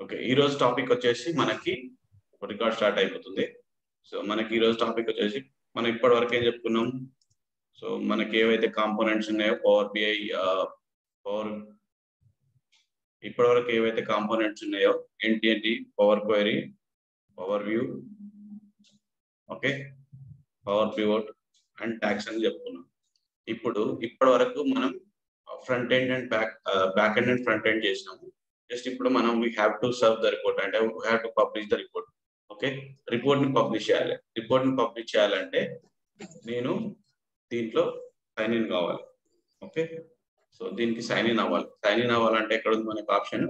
Okay ఈ రోజు topic వచ్చేసి మనకి రికార్డ్ స్టార్ట్ అయిపోతుంది సో మనకి ఈ రోజు టాపిక్ వచ్చేసి మనం ఇప్పటి వరకు ఏం చెప్పుకున్నాం సో మనకి ఏవైతే కాంపోనెంట్స్ ఉన్నాయో పవర్ బిఐ పవర్ ఇప్పటి వరకు ఏవైతే కాంపోనెంట్స్ ఉన్నాయో ఏంటి ఏంటి power query power view okay power pivot and tax అని చెప్పుకున్నాం ఇప్పుడు ఇప్పటి వరకు మనం front end and back back end and front end చేసినాము జస్ట్ ఇప్పుడు మనం we have to serve the report అంటే we have to publish the report okay report ని పబ్లిష్ చేయాలి రిపోర్ట్ ని పబ్లిష్ చేయాలంటే నేను దీంట్లో సైన్ ఇన్ కావాలి ఓకే సో దీనికి సైన్ ఇన్ అవ్వాలి సైన్ ఇన్ అవ్వాలంటే ఎక్కడ ఉంది మనకి ఆప్షన్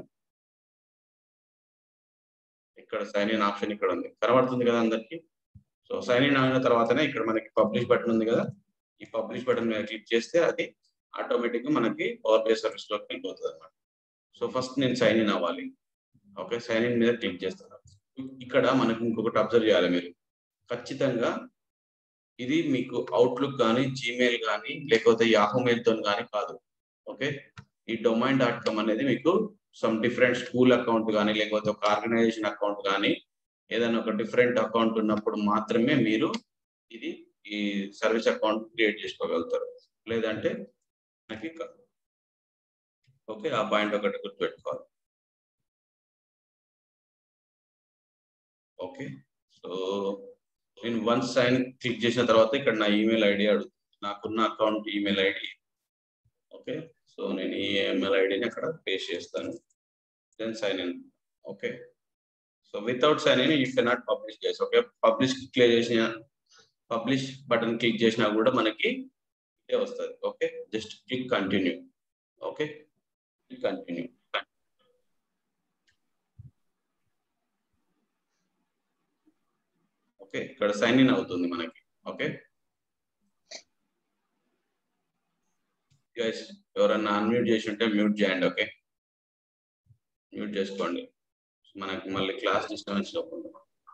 ఇక్కడ సైన్ ఇన్ ఆప్షన్ ఇక్కడ ఉంది కనబడుతుంది కదా అందరికి సో సైన్ ఇన్ అయిన తర్వాతనే ఇక్కడ మనకి పబ్లిష్ బటన్ ఉంది కదా ఈ పబ్లిష్ బటన్ మీద క్లిక్ చేస్తే అది ఆటోమేటిక్ గా మనకి పవర్ బే సర్వీస్ లోకి వెళ్ళిపోతుంది అనమాట సో ఫస్ట్ నేను సైన్ ఇన్ అవ్వాలి ఓకే సైన్ ఇన్ మీద క్లిక్ చేస్తాను ఇక్కడ మనకి ఇంకొకటి అబ్జర్వ్ చేయాలి మీరు ఖచ్చితంగా ఇది మీకు అవుట్లుక్ కానీ జీమెయిల్ కానీ లేకపోతే యాహూ మెయిల్ తో కానీ కాదు ఓకే ఈ డొమైన్ డాట్ కామ్ అనేది మీకు సమ్ డిఫరెంట్ స్కూల్ అకౌంట్ కానీ లేకపోతే ఒక ఆర్గనైజేషన్ అకౌంట్ కానీ ఏదైనా ఒక డిఫరెంట్ అకౌంట్ ఉన్నప్పుడు మాత్రమే మీరు ఇది ఈ సర్వీస్ అకౌంట్ క్రియేట్ చేసుకోగలుగుతారు లేదంటే నాకు కాదు ఓకే ఆ పాయింట్ ఒకటి గుర్తుపెట్టుకోవాలి ఓకే సో నేను వన్స్ సైన్ క్లిక్ చేసిన తర్వాత ఇక్కడ నా ఈమెయిల్ ఐడి అడుగుతుంది నాకున్న account email ID okay so నేను ఈ ఈమెయిల్ ఐడిని అక్కడ పేస్ట్ చేస్తాను then sign in okay so without sign in you cannot publish చేసి ఓకే పబ్లిష్ క్లిక్ చేసిన పబ్లిష్ బటన్ క్లిక్ చేసినా కూడా మనకి ఇదే వస్తుంది okay just click continue okay click continue okay ఇక్కడ సైన్ ఇన్ అవుతుంది మనకి ఓకే గైస్ ఎవరన్నా అన్మ్యూట్ చేసి ఉంటే మ్యూట్ చేయండి ఓకే మ్యూట్ చేసుకోండి మనకి మళ్ళీ క్లాస్ డిస్టర్బెన్స్ లోపల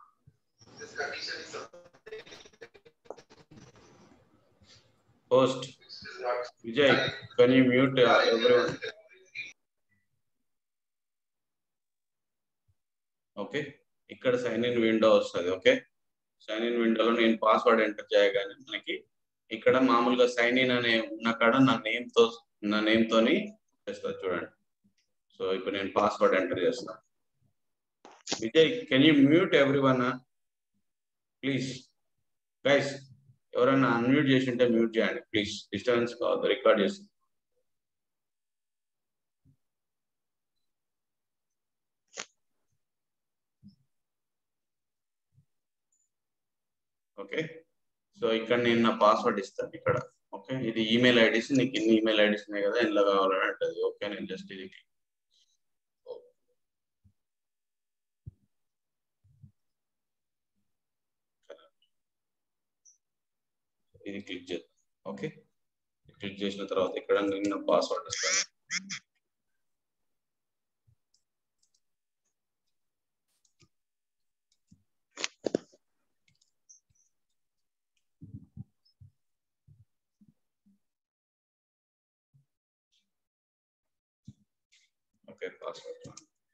host vijay can you mute uh, everyone okay ఇక్కడ సైన్ ఇన్ విండో వస్తుంది ఓకే సైన్ ఇన్ విండోలో నేను పాస్వర్డ్ ఎంటర్ చేయగానే మనకి ఇక్కడ మామూలుగా సైన్ ఇన్ అనే ఉన్న కాడ నా నేమ్ తో నా నేమ్ తోని చేస్తుంది చూడండి సో ఇప్పుడు నేను పాస్వర్డ్ ఎంటర్ చేస్తాను Vijay can you mute everyone please guys ఎవరైనా అన్మ్యూట్ చేసి ఉంటే మ్యూట్ చేయండి ప్లీజ్ డిస్టర్బెన్స్ కావద్దు రికార్డ్ చేసి ఓకే సో ఇక్కడ నేను నా పాస్వర్డ్ ఇస్తాను ఇక్కడ ఓకే ఇది ఈమెయిల్ ఐడీస్ నీకు ఇన్ని ఈమెయిల్ ఐడీస్ ఉన్నాయి కదా ఇందులో కావాలని అంటది ఓకే నేను జస్ట్ ఇది ఇది క్లిక్ చేద్దాం ఓకే క్లిక్ చేసిన తర్వాత ఇక్కడ నిన్న పాస్వర్డ్ ఇస్తాను ఓకే పాస్వర్డ్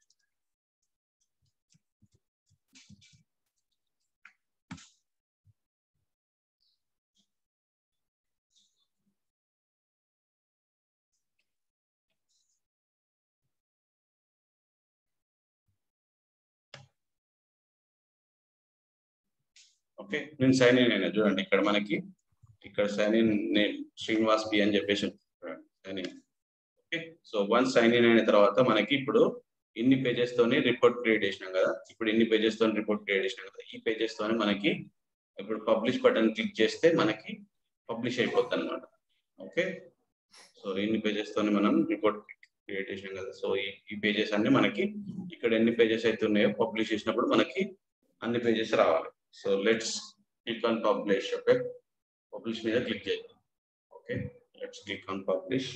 ఓకే నేను సైన్ ఇన్ అయినా చూడండి ఇక్కడ మనకి ఇక్కడ sign in name Srinivas P అని చెప్పేసి sign in okay so once sign in అయిన తర్వాత మనకి ఇప్పుడు ఇన్ని పేజెస్ తోని రిపోర్ట్ క్రియేట్ చేసినాం కదా ఇప్పుడు ఇన్ని పేజెస్ తోని రిపోర్ట్ క్రియేట్ చేసినాం కదా ఈ పేజెస్ తోని మనకి ఇప్పుడు పబ్లిష్ బటన్ క్లిక్ చేస్తే మనకి పబ్లిష్ అయిపోద్ది అనమాట ఓకే సో ఇన్ని పేజెస్ తోని మనం రిపోర్ట్ క్రియేట్ చేసినాం కదా సో ఈ పేజెస్ అన్ని మనకి ఇక్కడ ఎన్ని పేజెస్ అయితే ఉన్నాయో పబ్లిష్ చేసినప్పుడు మనకి అన్ని పేజెస్ రావాలి so let's click on publish okay publish మీద క్లిక్ చేద్దాం okay let's click on publish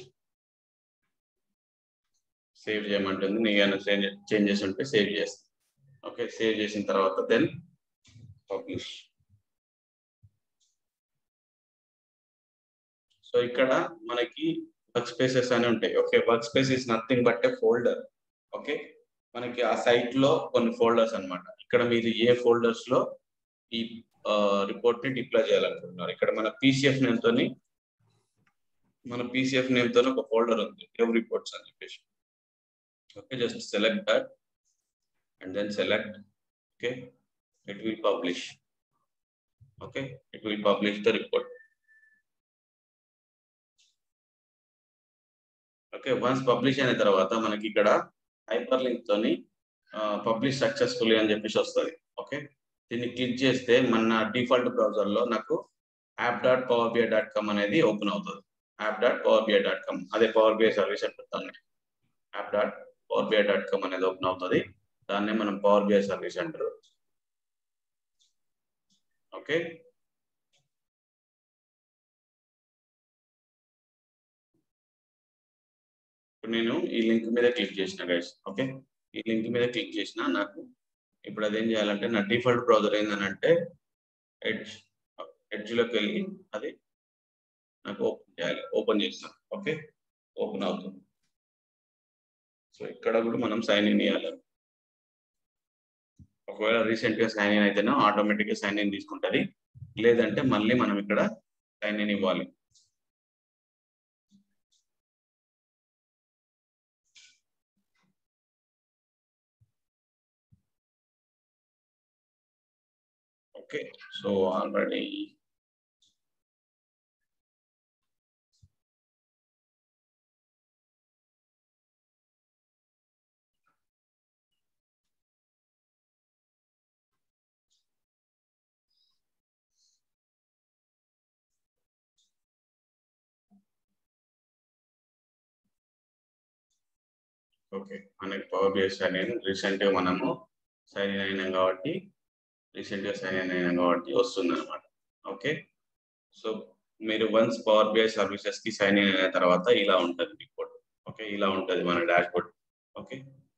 save చేయమంటుంది నీకు ఏమైనా చేంజెస్ ఉంటే సేవ్ చేస్తాను ఓకే సేవ్ చేసిన తర్వాత దెన్ పబ్లిష్ సో ఇక్కడ మనకి వర్క్ స్పేసెస్ అని ఉంటాయి okay work space is nothing but a folder okay మనకి ఆ సైట్ లో కొన్ని ఫోల్డర్స్ అన్నమాట ఇక్కడ మీరు ఏ ఫోల్డర్స్ లో ఈ రిపోర్ట్ ని డిప్లాయ్ చేయాలనుకుంటున్నారు ఇక్కడ మన పీసీఎఫ్ నేమ్ తోని మన పీసీఎఫ్ నేమ్ తోని ఒక ఫోల్డర్ ఉంది ఎవ్ రిపోర్ట్స్ అని చెప్పేసి okay just select that and then select okay it will publish okay it will publish the report okay once publish అయిన తర్వాత మనకి ఇక్కడ హైపర్ లింక్ తోని పబ్లిష్ సక్సెస్ఫుల్లీ అని చెప్పేసి వస్తుంది ఓకే దీన్ని క్లిక్ చేస్తే మన డిఫాల్ట్ బ్రౌజర్ లో నాకు app dot Power BI dot com అనేది ఓపెన్ అవుతుంది app dot Power BI dot com అదే పవర్ బిఐ సర్వీస్ అంటారు app dot Power BI dot com అనేది ఓపెన్ అవుతుంది దాన్ని మనం పవర్ బిఐ సర్వీస్ అంటారు ఓకే ఇప్పుడు నేను ఈ లింక్ మీద క్లిక్ చేసిన గైస్ ఓకే ఈ లింక్ మీద క్లిక్ చేసిన నాకు ఇప్పుడు అదేం చేయాలంటే నా డిఫాల్ట్ బ్రౌజర్ ఏంటంటే ఎడ్జ్ ఎడ్జ్లోకి వెళ్ళి అది నాకు ఓపెన్ చేయాలి ఓపెన్ చేస్తాను ఓకే ఓపెన్ అవుతుంది సో ఇక్కడ కూడా మనం సైన్ ఇన్ ఇవ్వాలి ఒకవేళ రీసెంట్ గా సైన్ ఇన్ అయితేనే ఆటోమేటిక్ గా సైన్ ఇన్ తీసుకుంటది లేదంటే మళ్ళీ మనం ఇక్కడ సైన్ ఇన్ ఇవ్వాలి ఓకే సో ఆల్రెడీ ఓకే మనకి Power BI sign in recent గా మనము సైన్ ఇన్ అయినాం కాబట్టి రీసెంట్ గా సైన్ ఇన్ అయినాం కాబట్టి వస్తుంది అనమాట ఓకే సో మీరు వన్స్ పవర్ బిఐ సర్వీసెస్ కి సైన్ ఇన్ అయిన తర్వాత ఇలా ఉంటుంది రిపోర్ట్ ఓకే ఇలా ఉంటుంది మన డాష్ బోర్డ్ ఓకే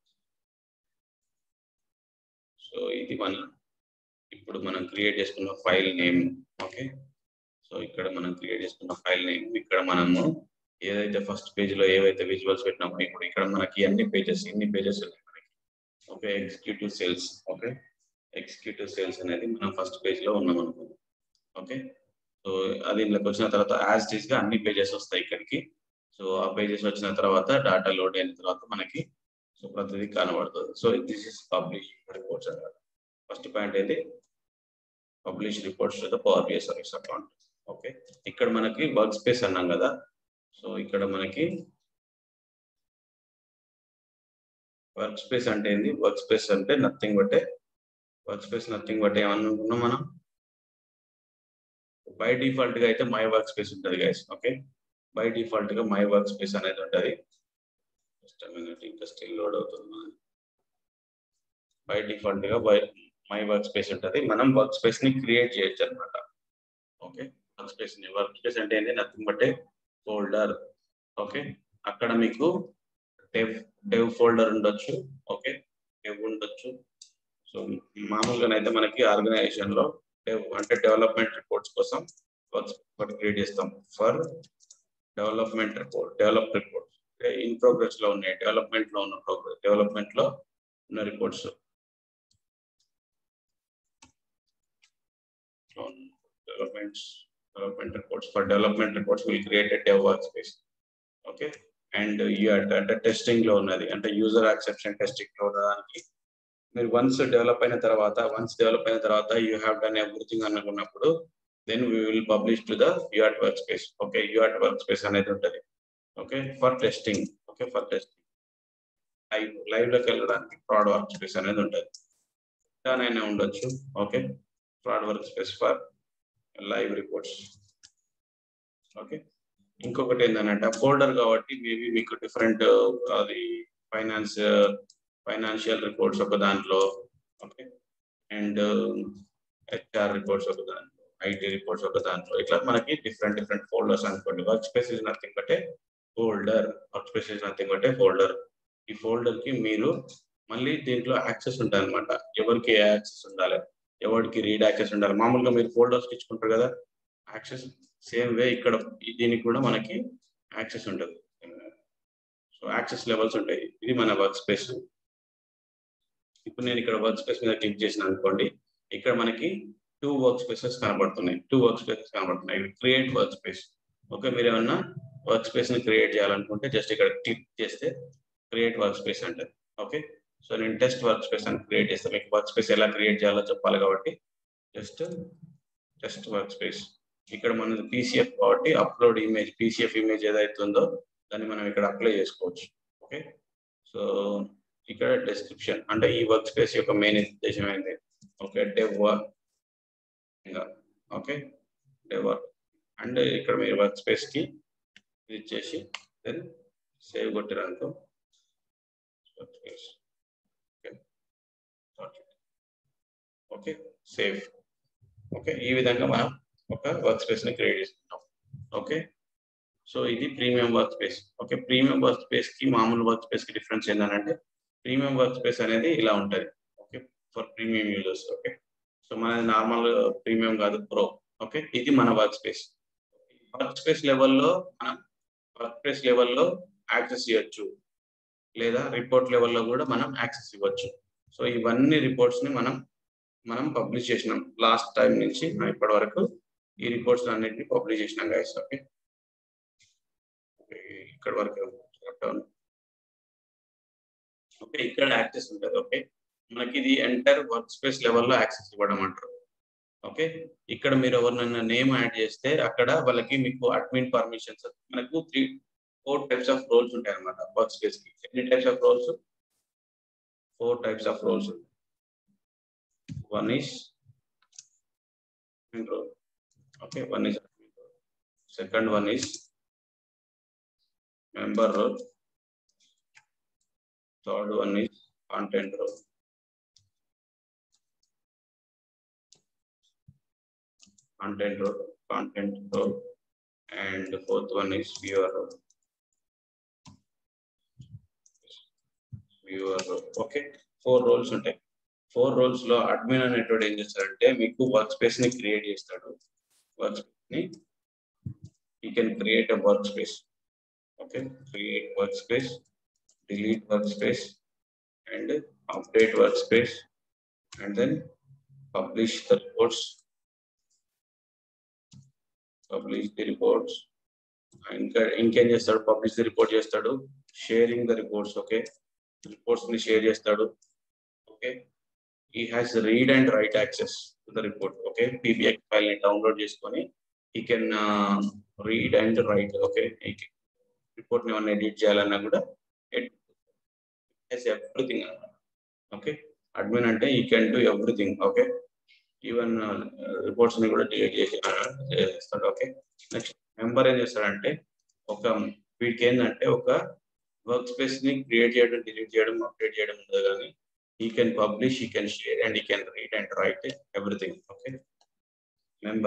సో ఇది మన ఇప్పుడు మనం క్రియేట్ చేసుకున్న ఫైల్ నేమ్ ఓకే సో ఇక్కడ మనం క్రియేట్ చేసుకున్న ఫైల్ నేమ్ ఇక్కడ మనము ఏదైతే ఫస్ట్ పేజ్ లో ఏవైతే విజువల్స్ పెట్టినామో ఇప్పుడు ఇక్కడ మనకి అన్ని పేజెస్ ఇన్ని పేజెస్ ఉన్నాయి మనకి okay executive sales okay executive sales అనేది మనం ఫస్ట్ పేజ్ లో ఉన్నాం అనుకుందాం ఓకే సో అది ఇంట్లోకి వచ్చిన తర్వాత యాజ్ టీస్ గా అన్ని పేజెస్ వస్తాయి ఇక్కడికి సో ఆ పేజెస్ వచ్చిన తర్వాత డాటా లోడ్ అయిన తర్వాత మనకి సో ప్రతిదీ కనబడుతుంది so this is publish reports అన్నమాట ఫస్ట్ పాయింట్ అయితే publish reports to the Power BI service account okay ఇక్కడ మనకి వర్క్ స్పేస్ అన్నాం కదా సో ఇక్కడ మనకి వర్క్ స్పేస్ అంటే ఏంది వర్క్ స్పేస్ అంటే నథింగ్ బట్టే వర్క్ స్పేస్ నథింగ్ బట్ ఏమనుకున్నాం మనం బై డిఫాల్ట్ గా అయితే మై వర్క్ స్పేస్ ఉంటుంది గైస్ ఓకే బై డిఫాల్ట్ గా మై వర్క్ స్పేస్ అనేది ఉంటుంది జస్ట్ మినిట్ ఇంకా స్టిల్ లోడ్ అవుతుంది బై డిఫాల్ట్ గా బై మై వర్క్ స్పేస్ ఉంటుంది మనం వర్క్ స్పేస్ ని క్రియేట్ చేయొచ్చు అనమాట ఓకే వర్క్ స్పేస్ ని వర్క్ స్పేస్ అంటే ఏంటి నథింగ్ బట్టే ఫోల్డర్ ఓకే అక్కడ మీకు డెవ్ డెవ్ ఫోల్డర్ ఉండొచ్చు ఓకే డెవ్ ఉండొచ్చు సో మామూలుగానైతే మనకి ఆర్గనైజేషన్ లో డెవ్ అంటే డెవలప్మెంట్ రిపోర్ట్స్ కోసం వర్క్ క్రియేట్ చేస్తాం for development report develop reports in progress లో ఉన్నాయి డెవలప్మెంట్ లో ఉన్న ప్రోగ్రెస్ డెవలప్మెంట్ లో ఉన్న reports developments development reports. For development reports, we'll create a dev workspace. Okay. And అంటే టెస్టింగ్ లో ఉన్నది అంటే యూజర్ యాక్సెప్షన్ టెస్టింగ్ లో ఉన్నదానికి మీరు వన్స్ డెవలప్ అయిన తర్వాత వన్స్ డెవలప్ అయిన తర్వాత యూ హ్యావ్ డన్ ఎవ్రీథింగ్ అనుకున్నప్పుడు then we will publish to the యూఆర్ట్ వర్క్ స్పేస్ ఓకే యూఆర్ట్ వర్క్ స్పేస్ అనేది ఉంటుంది okay for testing okay for testing live live లోకి వెళ్ళడానికి ఫ్రాడ్ వర్క్ స్పేస్ అనేది ఉంటుంది దానైనా ఉండొచ్చు okay prod work space for live reports okay ఇంకొకటి ఏంటంటే ఫోల్డర్ కాబట్టి మేబీ మీకు డిఫరెంట్ అది ఫైనాన్స్ ఫైనాన్షియల్ రిపోర్ట్స్ ఒక దాంట్లో ఓకే అండ్ హెచ్ఆర్ రిపోర్ట్స్ ఒక దాంట్లో ఐటీ రిపోర్ట్స్ ఒక దాంట్లో ఇట్లా మనకి డిఫరెంట్ డిఫరెంట్ ఫోల్డర్స్ అనుకోండి వర్క్ స్పేస్ ఇస్ నథింగ్ బట్టే folder work space is nothing బట్టే ఫోల్డర్ ఈ ఫోల్డర్ కి మీరు మళ్ళీ దీంట్లో యాక్సెస్ ఉంటుంది అనమాట ఎవరికి ఏ యాక్సెస్ ఉండాలి ఎవరికి రీడ్ యాక్సెస్ ఉండాలి మామూలుగా మీరు ఫోల్డర్స్ ఇచ్చుకుంటారు కదా యాక్సెస్ సేమ్ వే ఇక్కడ దీనికి కూడా మనకి యాక్సెస్ ఉంటుంది సో యాక్సెస్ లెవెల్స్ ఉంటాయి ఇది మన వర్క్ స్పేస్ ఇప్పుడు నేను ఇక్కడ వర్క్ స్పేస్ మీద క్లిక్ చేసిన అనుకోండి ఇక్కడ మనకి టూ వర్క్ స్పేసెస్ కనబడుతున్నాయి టూ వర్క్ స్పేసెస్ కనబడుతున్నాయి క్రియేట్ వర్క్ స్పేస్ ఓకే మీరు ఏమన్నా వర్క్ స్పేస్ ని క్రియేట్ చేయాలనుకుంటే జస్ట్ ఇక్కడ క్లిక్ చేస్తే క్రియేట్ వర్క్ స్పేస్ అంటారు ఓకే సో నేను టెస్ట్ వర్క్ స్పేస్ అని క్రియేట్ చేస్తాను మీకు వర్క్ స్పేస్ ఎలా క్రియేట్ చేయాలో చెప్పాలి కాబట్టి జస్ట్ టెస్ట్ వర్క్ స్పేస్ ఇక్కడ మనది పీసీఎఫ్ కాబట్టి అప్లోడ్ ఇమేజ్ పీసీఎఫ్ ఇమేజ్ ఏదైతే ఉందో దాన్ని మనం ఇక్కడ అప్లై చేసుకోవచ్చు ఓకే సో ఇక్కడ డిస్క్రిప్షన్ అంటే ఈ వర్క్ స్పేస్ యొక్క మెయిన్ ఉద్దేశం ఏంటి okay dev work okay dev work and ఇక్కడ మీరు వర్క్ స్పేస్ కి ఇది చేసి దెన్ సేవ్ కొట్టారనుకో work space okay save okay ఈ విధంగా మనం ఒక వర్క్ స్పేస్ ని క్రియేట్ చేసుకుంటాం ఓకే సో ఇది premium work space okay premium work space కి మామూలు వర్క్ స్పేస్ కి డిఫరెన్స్ ఏంటంటే ప్రీమియం వర్క్ స్పేస్ అనేది ఇలా ఉంటది okay for premium users okay so మనది నార్మల్ ప్రీమియం కాదు ప్రో ఓకే ఇది మన వర్క్ స్పేస్ వర్క్ స్పేస్ లెవెల్లో మనం వర్క్ స్పేస్ లెవెల్లో యాక్సెస్ చేయొచ్చు లేదా రిపోర్ట్ లెవెల్లో కూడా మనం యాక్సెస్ ఇవ్వచ్చు సో ఇవన్నీ రిపోర్ట్స్ ని మనం మనం పబ్లిష్ చేసినాం లాస్ట్ టైం నుంచి ఇప్పటి వరకు ఈ రిపోర్ట్స్ అన్నిటిని పబ్లిష్ చేసినాం గైస్ ఓకే ఇక్కడ వరకు ఓకే ఇక్కడ యాక్సెస్ ఉంటుంది ఓకే మనకి ఇది ఎంటర్ వర్క్ స్పేస్ లెవెల్లో యాక్సెస్ ఇవ్వడం అంటారు ఓకే ఇక్కడ మీరు ఎవరినైనా నేమ్ యాడ్ చేస్తే అక్కడ వాళ్ళకి మీకు అడ్మిన్ పర్మిషన్స్ మనకు three four types of roles ఉంటాయి అనమాట వర్క్ స్పేస్ కి ఎన్ని types of roles four types of roles one is admin role. Okay, one is admin role. Second one is member role. Third one is content role. Content role, content role, and the fourth one is viewer role. Viewer role. Okay, four roles ఉంటాయి four roles లో admin అనేటువంటి ఏం చేస్తాడంటే మీకు work space ని create చేస్తాడు work space ని you can create a work space okay create work space delete work space and update work space and then publish the reports publish the reports ఇంకా ఇంకేం చేస్తాడు పబ్లిష్ ది రిపోర్ట్ చేస్తాడు sharing the reports okay reports ని share చేస్తాడు okay he has read and write access to the report. Okay, PBX file ని download చేసుకొని he can uh, read and write. Okay, report ని ఏమన్నా edit చేయాలన్నా కూడా everything అనమాట ఓకే అడ్మిన్ అంటే he can do everything okay even reports ని కూడా డిలీట్ చేసి చేస్తాడు ఓకే నెక్స్ట్ మెంబర్ ఏం చేస్తాడంటే ఒక వీడికి ఏంటంటే ఒక వర్క్ స్పేస్ ని క్రియేట్ చేయడం డిలీట్ చేయడం అప్డేట్ చేయడం ఉండదు కానీ he can publish, he can share, and he can read and write it, everything. Okay. Member.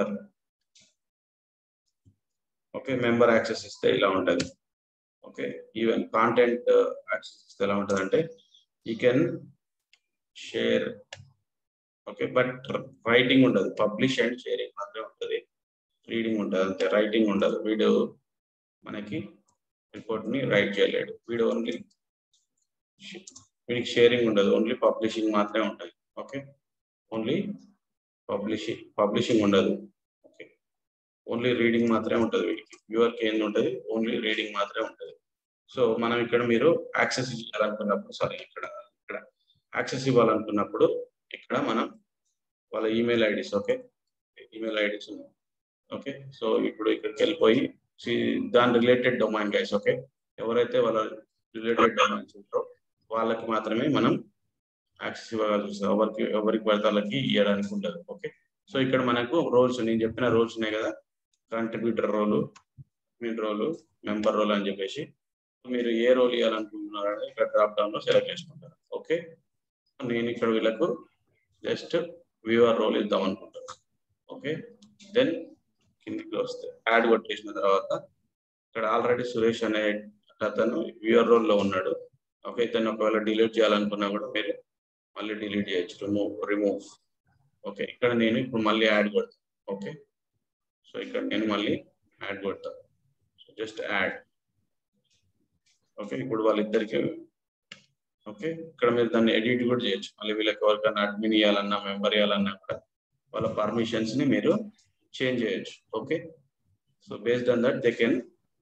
Okay, member access ఇస్తే ఇలా ఉంటుంది ఓకే ఈవెన్ కాంటెంట్ యాక్సెస్ ఇస్తే ఎలా ఉంటుంది అంటే he can share okay but writing ఉండదు పబ్లిష్ అండ్ షేరింగ్ మాత్రమే ఉంటుంది రీడింగ్ ఉంటుంది అంతే రైటింగ్ ఉండదు వీడు మనకి రిపోర్ట్ ని రైట్ చేయలేడు వీడు ఓన్లీ వీడికి షేరింగ్ ఉండదు ఓన్లీ పబ్లిషింగ్ మాత్రమే ఉంటుంది ఓకే ఓన్లీ పబ్లిషింగ్ పబ్లిషింగ్ ఉండదు ఓకే ఓన్లీ రీడింగ్ మాత్రమే ఉంటుంది వీడికి వ్యూవర్కి ఏంది ఉంటుంది ఓన్లీ రీడింగ్ మాత్రమే ఉంటుంది సో మనం ఇక్కడ మీరు యాక్సెస్ ఇవ్వాలనుకున్నప్పుడు సారీ ఇక్కడ ఇక్కడ యాక్సెస్ ఇవ్వాలనుకున్నప్పుడు ఇక్కడ మనం వాళ్ళ email IDs okay email IDs ఉన్నాయి ఓకే సో ఇప్పుడు ఇక్కడికి వెళ్ళిపోయి దాని రిలేటెడ్ డొమైన్ గైస్ ఓకే ఎవరైతే వాళ్ళ రిలేటెడ్ డొమైన్స్ ఉంటారో వాళ్ళకి మాత్రమే మనం యాక్సెస్ ఇవ్వగలుగుతాం ఎవరికి ఎవరికి పడితే వాళ్ళకి ఇవ్వడానికి ఉంటుంది ఓకే సో ఇక్కడ మనకు రోల్స్ నేను చెప్పిన రోల్స్ ఉన్నాయి కదా contributor role mid role member role అని చెప్పేసి మీరు ఏ రోల్ ఇవ్వాలనుకుంటున్నారో ఇక్కడ డ్రాప్ డౌన్ లో సెలెక్ట్ చేసుకుంటారు ఓకే నేను ఇక్కడ వీళ్ళకు జస్ట్ వ్యూవర్ రోల్ ఇద్దాం అనుకుంటాను ఓకే దెన్ కిందికి వస్తే యాడ్ కొట్టేసిన తర్వాత ఇక్కడ ఆల్రెడీ సురేష్ అనే అతను వ్యూవర్ రోల్ లో ఉన్నాడు ఓకే ఇతను ఒకవేళ డిలీట్ చేయాలనుకున్నా కూడా మీరు మళ్ళీ డిలీట్ చేయొచ్చు రిమూవ్ రిమూవ్ ఓకే ఇక్కడ నేను ఇప్పుడు మళ్ళీ యాడ్ కొడతాను ఓకే సో ఇక్కడ నేను మళ్ళీ యాడ్ కొడతాను సో జస్ట్ యాడ్ ఓకే ఇప్పుడు వాళ్ళిద్దరికి ఓకే ఇక్కడ మీరు దాన్ని ఎడిట్ కూడా చేయొచ్చు మళ్ళీ వీళ్ళకి ఎవరికైనా అడ్మిన్ ఇవ్వాలన్నా మెంబర్ ఇవ్వాలన్నా కూడా వాళ్ళ పర్మిషన్స్ ని మీరు చేంజ్ చేయొచ్చు okay so based on that they can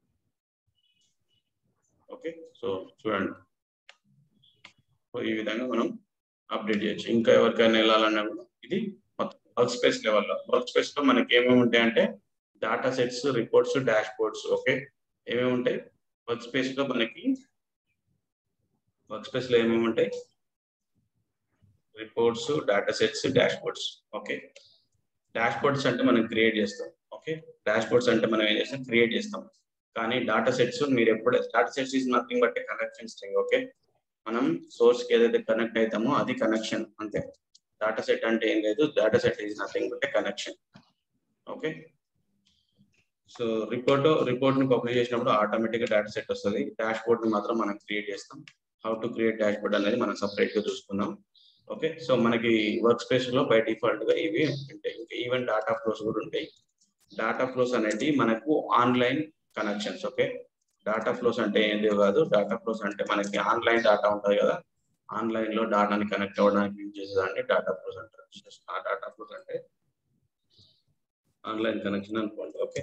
okay so చూడండి సో ఈ విధంగా మనం అప్డేట్ చేయొచ్చు ఇంకా ఎవరికైనా వెళ్ళాలన్నా కూడా ఇది మొత్తం వర్క్ స్పేస్ లెవెల్లో వర్క్ స్పేస్ లో మనకి ఏమేమి ఉంటాయంటే data sets reports dash boards okay ఏమేమి ఉంటాయి వర్క్ స్పేస్ లో మనకి వర్క్ స్పేస్ లో ఏమేమి ఉంటాయి reports data sets dash boards okay dash boards అంటే మనం క్రియేట్ చేస్తాం ఓకే డాష్ బోర్డ్స్ అంటే మనం ఏం చేస్తాం క్రియేట్ చేస్తాం కానీ డాటా సెట్స్ మీరు ఎప్పుడు data sets is nothing but connection string okay మనం సోర్స్ కి ఏదైతే కనెక్ట్ అవుతామో అది కనెక్షన్ అంతే డాటా సెట్ అంటే ఏం లేదు data set is nothing but connection okay so report report ని పబ్లిష్ చేసినప్పుడు ఆటోమేటిక్ గా డేటా సెట్ వస్తుంది డాష్ బోర్డ్ ని మాత్రం మనం క్రియేట్ చేస్తాం how to create dash board అనేది మనం సపరేట్ గా చూసుకుందాం ఓకే సో మనకి వర్క్ స్పేస్ లో బై డిఫాల్ట్ గా ఇవి ఉంటాయి ఇంకా ఈవెన్ డాటా ఫ్లోస్ కూడా ఉంటాయి డాటా ఫ్లోస్ అనేవి మనకు online connections okay data flows అంటే ఏంటి కాదు డాటా ఫ్లోస్ అంటే మనకి ఆన్లైన్ డాటా ఉంటుంది కదా ఆన్లైన్ లో డాటాని కనెక్ట్ అవ్వడానికి యూజ్ చేసేదాన్ని డాటా ఫ్లోస్ అంటారు ఆ డాటా ఫ్లోస్ అంటే ఆన్లైన్ కనెక్షన్ అనుకోండి okay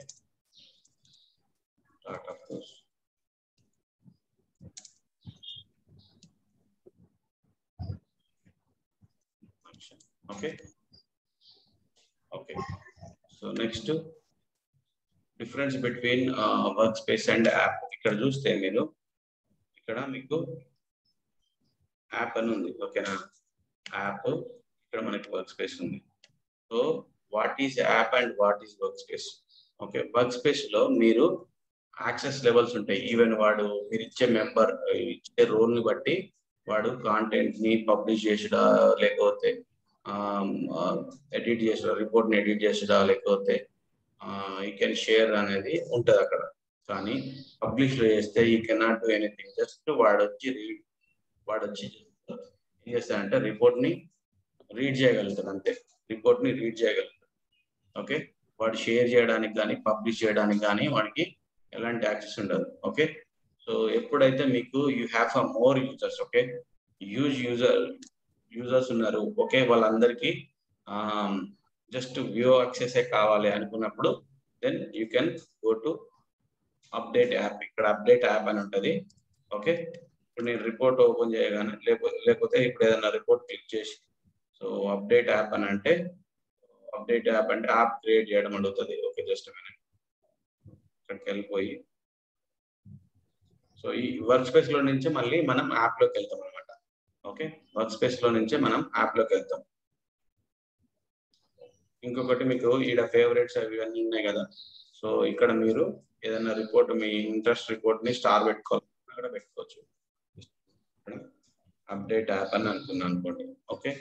data flows okay okay so next difference between work space and app ఇక్కడ చూస్తే మీరు ఇక్కడ మీకు యాప్ అని ఉంది ఓకేనా యాప్ ఇక్కడ మనకి వర్క్ స్పేస్ ఉంది so what is app and what is work space okay work space లో మీరు యాక్సెస్ లెవెల్స్ ఉంటాయి ఈవెన్ వాడు మీరు ఇచ్చే మెంబర్ ఇచ్చే రోల్ ని బట్టి వాడు కాంటెంట్ ని పబ్లిష్ చేసడా లేకపోతే ఎడిట్ చేసడా రిపోర్ట్ ని ఎడిట్ చేసడా లేకపోతే ఈ కెన్ షేర్ అనేది ఉంటది అక్కడ కానీ పబ్లిష్ లో చేస్తే ఈ కెనాట్ డూ ఎనీథింగ్ జస్ట్ వాడు వచ్చి రీడ్ వాడు వచ్చి ఏం చేస్తాడంటే రిపోర్ట్ ని రీడ్ చేయగలుగుతాడు అంతే రిపోర్ట్ ని రీడ్ చేయగలుగుతాడు ఓకే వాడు షేర్ చేయడానికి కానీ పబ్లిష్ చేయడానికి కానీ వాడికి ఎలాంటి యాక్సెస్ ఉండదు ఓకే సో ఎప్పుడైతే మీకు you have a more users okay use user users ఉన్నారు ఓకే వాళ్ళందరికీ జస్ట్ వ్యూ యాక్సెస్ కావాలి అనుకున్నప్పుడు then you can go to update app ఇక్కడ అప్డేట్ యాప్ అని ఉంటుంది ఓకే ఇప్పుడు నేను రిపోర్ట్ ఓపెన్ చేయగానే లేకపోతే లేకపోతే ఇప్పుడు ఏదైనా రిపోర్ట్ క్లిక్ చేసి సో అప్డేట్ యాప్ అని అంటే అప్డేట్ యాప్ అంటే యాప్ క్రియేట్ చేయడం అడుగుతుంది ఓకే జస్ట్ మినిట్ ఇక్కడికి వెళ్ళిపోయి సో ఈ వర్క్ స్పేస్ లో నుంచి మళ్ళీ మనం యాప్ లోకి వెళ్తాం అనమాట ఓకే వర్క్ స్పేస్ లో నుంచి మనం యాప్ లోకి వెళ్తాం ఇంకొకటి మీకు ఈడ ఫేవరెట్స్ అవి అన్నీ ఉన్నాయి కదా సో ఇక్కడ మీరు ఏదైనా రిపోర్ట్ మీ ఇంట్రెస్ట్ రిపోర్ట్ ని స్టార్ పెట్టుకోవాలి అక్కడ పెట్టుకోవచ్చు అప్డేట్ యాప్ అని అనుకున్నాను అనుకోండి okay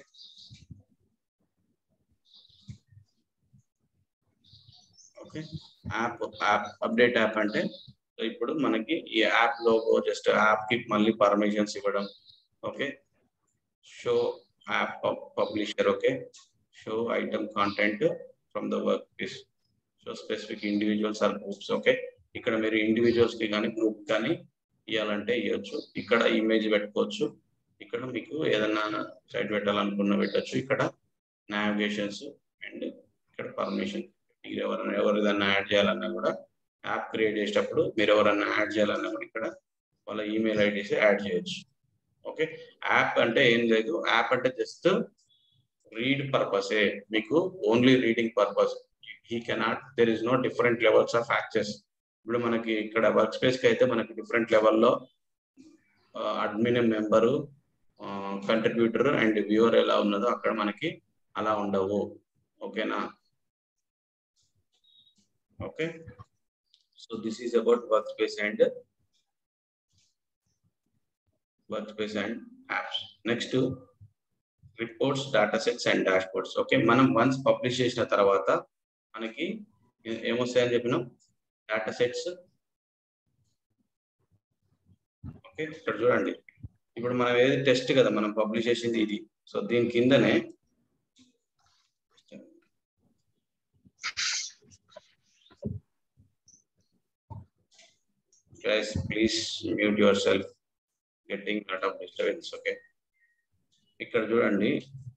okay app app update app అంటే ఇప్పుడు మనకి ఈ యాప్ లోగో జస్ట్ యాప్ కి మళ్ళీ పర్మిషన్స్ ఇవ్వడం okay show app publisher okay show item content from the work space so specific individuals or groups okay ఇక్కడ మీరు ఇండివిజువల్స్ కి కానీ గ్రూప్ కానీ ఇవ్వాలంటే ఇవ్వచ్చు ఇక్కడ ఇమేజ్ పెట్టుకోవచ్చు ఇక్కడ మీకు ఏదైనా సైట్ పెట్టాలనుకున్న పెట్టచ్చు ఇక్కడ నావిగేషన్స్ అండ్ ఇక్కడ పర్మిషన్ మీరు ఎవరైనా ఎవరు ఏదైనా యాడ్ చేయాలన్నా కూడా యాప్ క్రియేట్ చేసేటప్పుడు మీరు ఎవరైనా యాడ్ చేయాలన్నా కూడా ఇక్కడ వాళ్ళ ఈమెయిల్ ఐడీస్ యాడ్ చేయొచ్చు ఓకే యాప్ అంటే ఏం లేదు యాప్ అంటే జస్ట్ రీడ్ పర్పసే మీకు only reading purpose he cannot there is no different levels of access ఇప్పుడు మనకి ఇక్కడ వర్క్ స్పేస్ కి అయితే మనకి డిఫరెంట్ లెవెల్లో admin member contributor and viewer ఎలా ఉన్నదో అక్కడ మనకి అలా ఉండవు ఓకేనా okay so this is about work space and work space and apps next reports data sets and dash boards okay మనం వన్స్ పబ్లిష్ చేసిన తర్వాత మనకి ఏమొస్తాయని చెప్పినాం డేటా సెట్స్ ఓకే ఇక్కడ చూడండి ఇప్పుడు మనం ఏది టెస్ట్ కదా మనం పబ్లిష్ చేసింది ఇది సో దీని కిందనే guys please mute yourself getting lot of disturbance okay ఇక్కడ చూడండి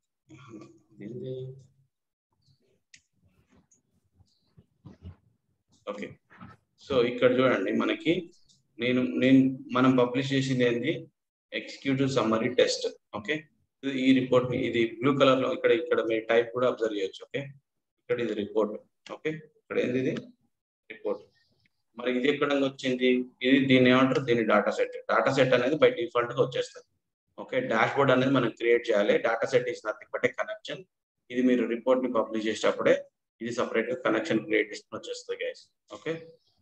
ఓకే సో ఇక్కడ చూడండి మనకి నేను నేను మనం పబ్లిష్ చేసింది ఏంటి ఎగ్జిక్యూటివ్ సమ్మరీ టెస్ట్ ఓకే ఈ రిపోర్ట్ ఇది బ్లూ కలర్ లో ఇక్కడ ఇక్కడ మీరు టైప్ కూడా అబ్జర్వ్ చేయొచ్చు ఓకే ఇక్కడ ఇది రిపోర్ట్ ఓకే ఇక్కడ ఏంది ఇది రిపోర్ట్ మరి ఇది ఎక్కడ వచ్చింది ఇది దీన్ని ఏమంటారు దీని డేటా సెట్ డేటా సెట్ అనేది బై డిఫాల్ట్ గా వచ్చేస్తుంది ఓకే డాష్ బోర్డ్ అనేది మనం క్రియేట్ చేయాలి data set is nothing but connection ఇది మీరు రిపోర్ట్ ని పబ్లిష్ చేసేటప్పుడే ఇది సపరేట్ గా కనెక్షన్ క్రియేట్ చేసుకుని వచ్చేస్తుంది గైస్ ఓకే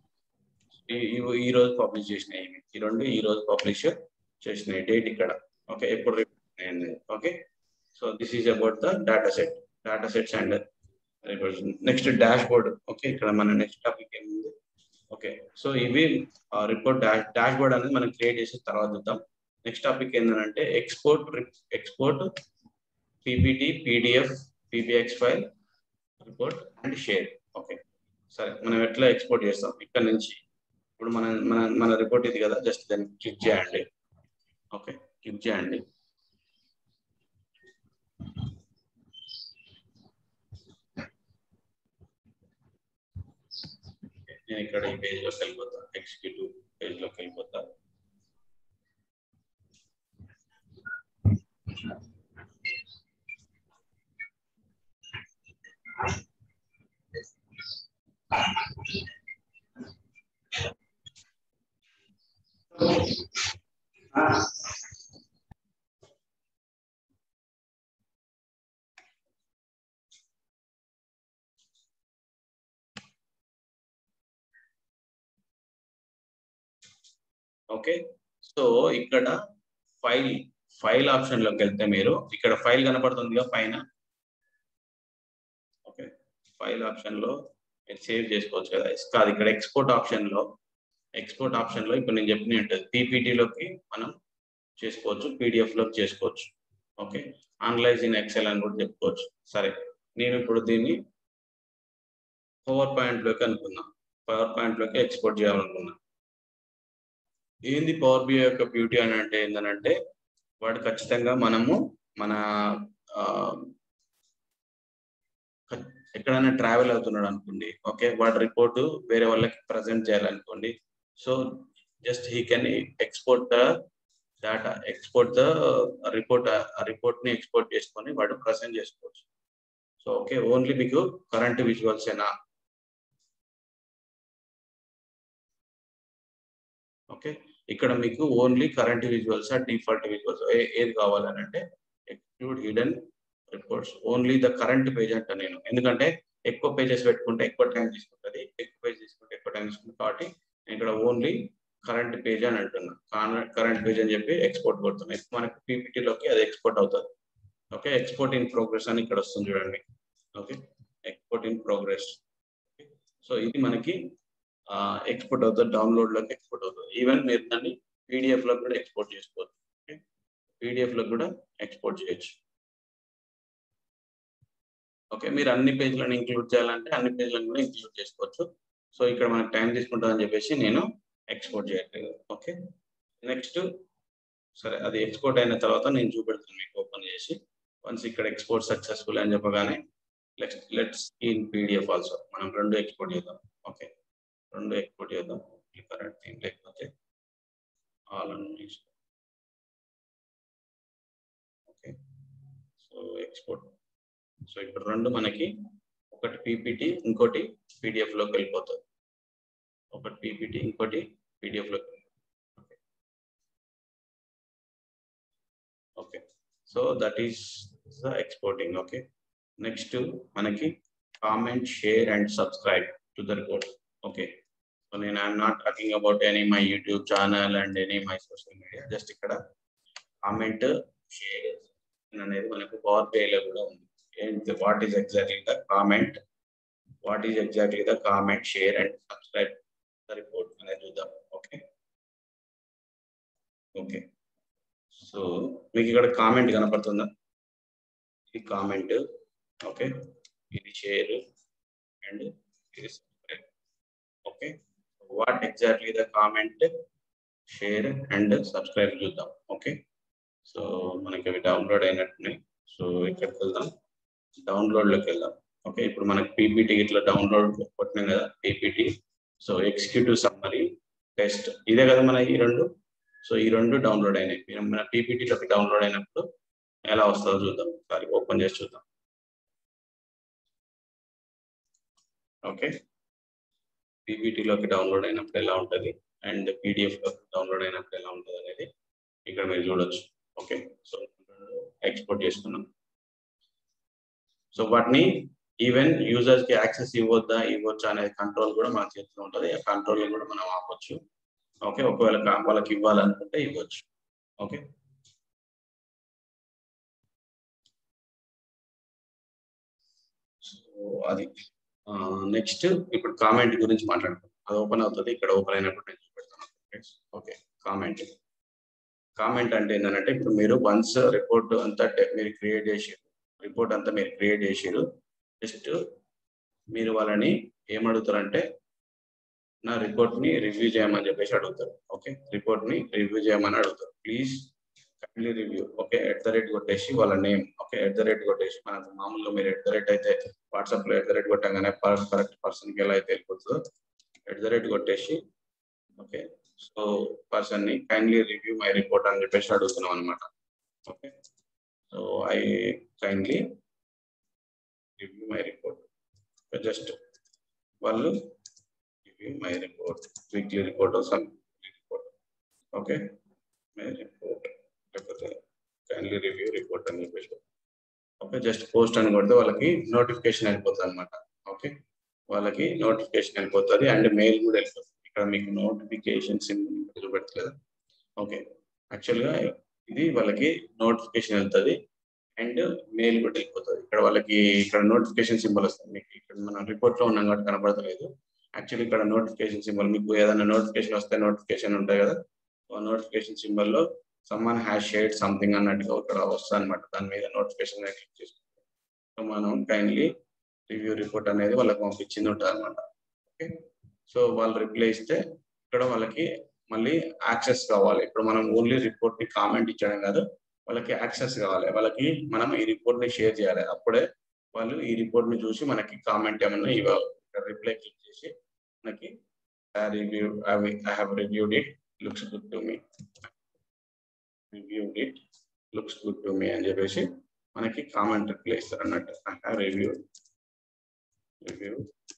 ఈ రోజు పబ్లిష్ చేసినాయి ఇవి ఈ రెండు ఈ రోజు పబ్లిష్ చేసినాయి డేట్ ఇక్కడ ఓకే ఎప్పుడు okay so this is about the data set data sets and next dashboard okay ఇక్కడ మన నెక్స్ట్ టాపిక్ ఏముంది ఓకే సో ఇవి రిపోర్ట్ డాష్ డాష్ బోర్డ్ అనేది మనం క్రియేట్ చేసిన తర్వాత చూద్దాం నెక్స్ట్ టాపిక్ ఏంటంటే export export PPT PDF PBX file report and share okay సరే మనం ఎట్లా ఎక్స్పోర్ట్ చేస్తాం ఇక్కడ నుంచి ఇప్పుడు మన మన మన రిపోర్ట్ ఇది కదా జస్ట్ దాన్ని క్లిక్ చేయండి ఓకే క్లిక్ చేయండి నేను ఇక్కడ ఈ పేజ్ లోకి వెళ్ళిపోతా ఎగ్జిక్యూటివ్ పేజ్ లోకి వెళ్ళిపోతా ఓకే సో ఇక్కడ ఫైల్ ఫైల్ ఆప్షన్ లోకి వెళ్తే మీరు ఇక్కడ ఫైల్ కనపడుతుందిగా పైన ఓకే ఫైల్ ఆప్షన్ లో మీరు సేవ్ చేసుకోవచ్చు కదా కాదు ఇక్కడ ఎక్స్పోర్ట్ ఆప్షన్ లో ఎక్స్పోర్ట్ ఆప్షన్ లో ఇప్పుడు నేను చెప్పిన ఉంటుంది పీపీటీలోకి మనం చేసుకోవచ్చు పీడిఎఫ్ లోకి చేసుకోవచ్చు ఓకే అనలైజ్ ఇన్ ఎక్సెల్ అని కూడా చెప్పుకోవచ్చు సరే నేను ఇప్పుడు దీన్ని పవర్ పాయింట్ లోకి అనుకున్నా పవర్ పాయింట్ లోకి ఎక్స్పోర్ట్ చేయాలనుకున్నా ఏంది పవర్ బిఐ యొక్క బ్యూటీ అని అంటే ఏంటంటే వాడు ఖచ్చితంగా మనము మన ఎక్కడైనా ట్రావెల్ అవుతున్నాడు అనుకోండి ఓకే వాడి రిపోర్ట్ వేరే వాళ్ళకి ప్రజెంట్ చేయాలనుకోండి so just he can export the data export the report report ని ఎక్స్పోర్ట్ చేసుకొని వాడు ప్రజెంట్ చేసుకోవచ్చు సో ఓకే ఓన్లీ మీకు కరెంట్ విజువల్స్ ఏనా ఓకే ఇక్కడ మీకు only current visuals default visuals ఏది కావాలని అంటే exclude hidden reports only the current page అంట నేను ఎందుకంటే ఎక్కువ పేజెస్ పెట్టుకుంటే ఎక్కువ టైం తీసుకుంటుంది ఎక్కువ పేజ్ తీసుకుంటే ఎక్కువ టైం తీసుకుంటుంది కాబట్టి నేను ఇక్కడ ఓన్లీ కరెంట్ పేజ్ అని అంటున్నా కరెంట్ పేజ్ అని చెప్పి ఎక్స్పోర్ట్ కొడుతున్నాయి మనకి పీపీటీలోకి అది ఎక్స్పోర్ట్ అవుతుంది ఓకే ఎక్స్పోర్ట్ ఇన్ ప్రోగ్రెస్ అని ఇక్కడ వస్తుంది చూడండి okay export in progress so ఇది మనకి ఎక్స్పోర్ట్ అవుతుంది డౌన్లోడ్ లోకి ఎక్స్పోర్ట్ అవుతుంది ఈవెన్ మీరు దాన్ని పీడిఎఫ్ లో కూడా ఎక్స్పోర్ట్ చేసుకోవచ్చు ఓకే పీడిఎఫ్ లో కూడా ఎక్స్పోర్ట్ చేయొచ్చు ఓకే మీరు అన్ని పేజ్లను ఇంక్లూడ్ చేయాలంటే అన్ని పేజ్లను కూడా ఇంక్లూడ్ చేసుకోవచ్చు సో ఇక్కడ మనకు టైం తీసుకుంటుందని చెప్పేసి నేను ఎక్స్పోర్ట్ చేయట్లేదు ఓకే నెక్స్ట్ సరే అది ఎక్స్పోర్ట్ అయిన తర్వాత నేను చూపెడతాను మీకు ఓపెన్ చేసి వన్స్ ఇక్కడ ఎక్స్పోర్ట్ సక్సెస్ఫుల్ అని చెప్పగానే let's let's in PDF also మనం రెండు ఎక్స్పోర్ట్ చేద్దాం ఓకే రెండు ఎక్స్పోర్ట్ చేద్దాం కరెంట్ థీమ్ లేకపోతే ఆల్ అన్ని ఓకే సో ఎక్స్పోర్ట్ సో ఇప్పుడు రెండు మనకి ఒకటి పీపీటీ ఇంకోటి పీడిఎఫ్ లోకి వెళ్ళిపోతుంది ఒకటి పీపీటీ ఇంకోటి పీడిఎఫ్ లోకి okay okay so that is the exporting okay next మనకి comment share and subscribe to the report okay so నేను I'm not talking about any my YouTube channel and any my social media just ఇక్కడ comment share అనేది మనకు power పేలో కూడా ఉంది ఏంటి what is exactly the comment what is exactly the comment share and subscribe the report అనేది చూద్దాం okay okay so మీకు ఇక్కడ కామెంట్ కనపడుతుందా ఇది కామెంట్ ఓకే ఇది షేర్ అండ్ ఇది subscribe okay what exactly the comment share and subscribe చూద్దాం okay so మనకి అవి డౌన్లోడ్ అయినట్టున్నాయి సో ఇక్కడికి వెళ్దాం డౌన్లోడ్లోకి వెళ్దాం ఓకే ఇప్పుడు మనకి పీపీటీ ఇట్లా డౌన్లోడ్ కొట్టినాం కదా PPT so executive summary test ఇదే కదా మన ఈ రెండు సో ఈ రెండు డౌన్లోడ్ అయినాయి మీరు మన పీపీటీలోకి డౌన్లోడ్ అయినప్పుడు ఎలా వస్తుందో చూద్దాం ఒకసారి ఓపెన్ చేసి చూద్దాం ఓకే పీపీటీలోకి డౌన్లోడ్ అయినప్పుడు ఎలా ఉంటుంది అండ్ పీడిఎఫ్ డౌన్లోడ్ అయినప్పుడు ఎలా ఉంటుంది అనేది ఇక్కడ మీరు చూడొచ్చు ఓకే సో ఎక్స్పోర్ట్ చేసుకున్నాం సో వాటిని ఈవెన్ యూజర్స్ కి యాక్సెస్ ఇవ్వద్దా ఇవ్వచ్చా అనేది కంట్రోల్ కూడా మన చేతిలో ఉంటుంది ఆ కంట్రోల్ కూడా మనం ఆపొచ్చు ఓకే ఒకవేళ వాళ్ళకి ఇవ్వాలనుకుంటే ఇవ్వచ్చు ఓకే సో అది నెక్స్ట్ ఇప్పుడు కామెంట్ గురించి మాట్లాడుకుందాం అది ఓపెన్ అవుతుంది ఇక్కడ ఓపెన్ అయినప్పుడు నేను చూపెడతాను ఓకే కామెంట్ కామెంట్ అంటే ఏంటంటే ఇప్పుడు మీరు వన్స్ రిపోర్ట్ అంతా మీరు క్రియేట్ చేసారు రిపోర్ట్ అంతా మీరు క్రియేట్ చేసారు జస్ట్ మీరు వాళ్ళని ఏమడుగుతారంటే నా రిపోర్ట్ ని రివ్యూ చేయమని చెప్పేసి అడుగుతారు ఓకే రిపోర్ట్ ని రివ్యూ చేయమని అడుగుతారు please kindly review okay at the rate కొట్టేసి వాళ్ళ name okay at the rate కొట్టేసి మనకు మామూలుగా మీరు ఎట్ ద రేట్ అయితే వాట్సాప్ లో ఎట్ ద రేట్ కొట్టంగానే కరెక్ట్ పర్సన్ కి ఎలా అయితే వెళ్ళిపోతుందో ఎట్ ద రేట్ కొట్టేసి ఓకే సో పర్సన్ ని కైండ్లీ రివ్యూ మై రిపోర్ట్ అని చెప్పేసి అడుగుతున్నాం అనమాట okay so I kindly review my report just వాళ్ళు review my report weekly report some report okay my report లేకపోతే కైండ్లీ రివ్యూ రిపోర్ట్ అని చెప్పేసి ఓకే జస్ట్ పోస్ట్ అని కొడితే వాళ్ళకి నోటిఫికేషన్ వెళ్ళిపోతుంది అనమాట ఓకే వాళ్ళకి నోటిఫికేషన్ వెళ్ళిపోతుంది అండ్ మెయిల్ కూడా వెళ్ళిపోతుంది ఇక్కడ మీకు నోటిఫికేషన్ సింబల్ చూపెట్టలేదు ఓకే యాక్చువల్గా ఇది వాళ్ళకి నోటిఫికేషన్ వెళ్తుంది అండ్ మెయిల్ కూడా వెళ్ళిపోతుంది ఇక్కడ వాళ్ళకి ఇక్కడ నోటిఫికేషన్ సింబల్ వస్తుంది మీకు ఇక్కడ మనం రిపోర్ట్ లో ఉన్నాం కాబట్టి కనబడతలేదు యాక్చువల్లీ ఇక్కడ నోటిఫికేషన్ సింబల్ మీకు ఏదైనా నోటిఫికేషన్ వస్తే నోటిఫికేషన్ ఉంటాయి కదా నోటిఫికేషన్ సింబల్ లో సమ్మన్ హ్యాష్ షేడ్ సంథింగ్ అన్నట్టుగా ఇక్కడ వస్తుంది అనమాట దాని మీద నోటిఫికేషన్ క్లిక్ చేసుకుంటాం సో మనం కైండ్లీ రివ్యూ రిపోర్ట్ అనేది వాళ్ళకి పంపించింది ఉంటుంది అనమాట ఓకే సో వాళ్ళు రిప్లై ఇస్తే ఇక్కడ వాళ్ళకి మళ్ళీ యాక్సెస్ కావాలి ఇప్పుడు మనం ఓన్లీ రిపోర్ట్ ని కామెంట్ ఇచ్చడం కాదు వాళ్ళకి యాక్సెస్ కావాలి వాళ్ళకి మనం ఈ రిపోర్ట్ ని షేర్ చేయాలి అప్పుడే వాళ్ళు ఈ రిపోర్ట్ ని చూసి మనకి కామెంట్ ఏమన్నా ఇవ్వాలి ఇక్కడ రిప్లై క్లిక్ చేసి మనకి review I have reviewed it looks good to me reviewed it looks good to me అని చెప్పేసి మనకి కామెంట్ రిప్లై ఇస్తారు అన్నట్టు ఐ హావ్ రివ్యూ రివ్యూ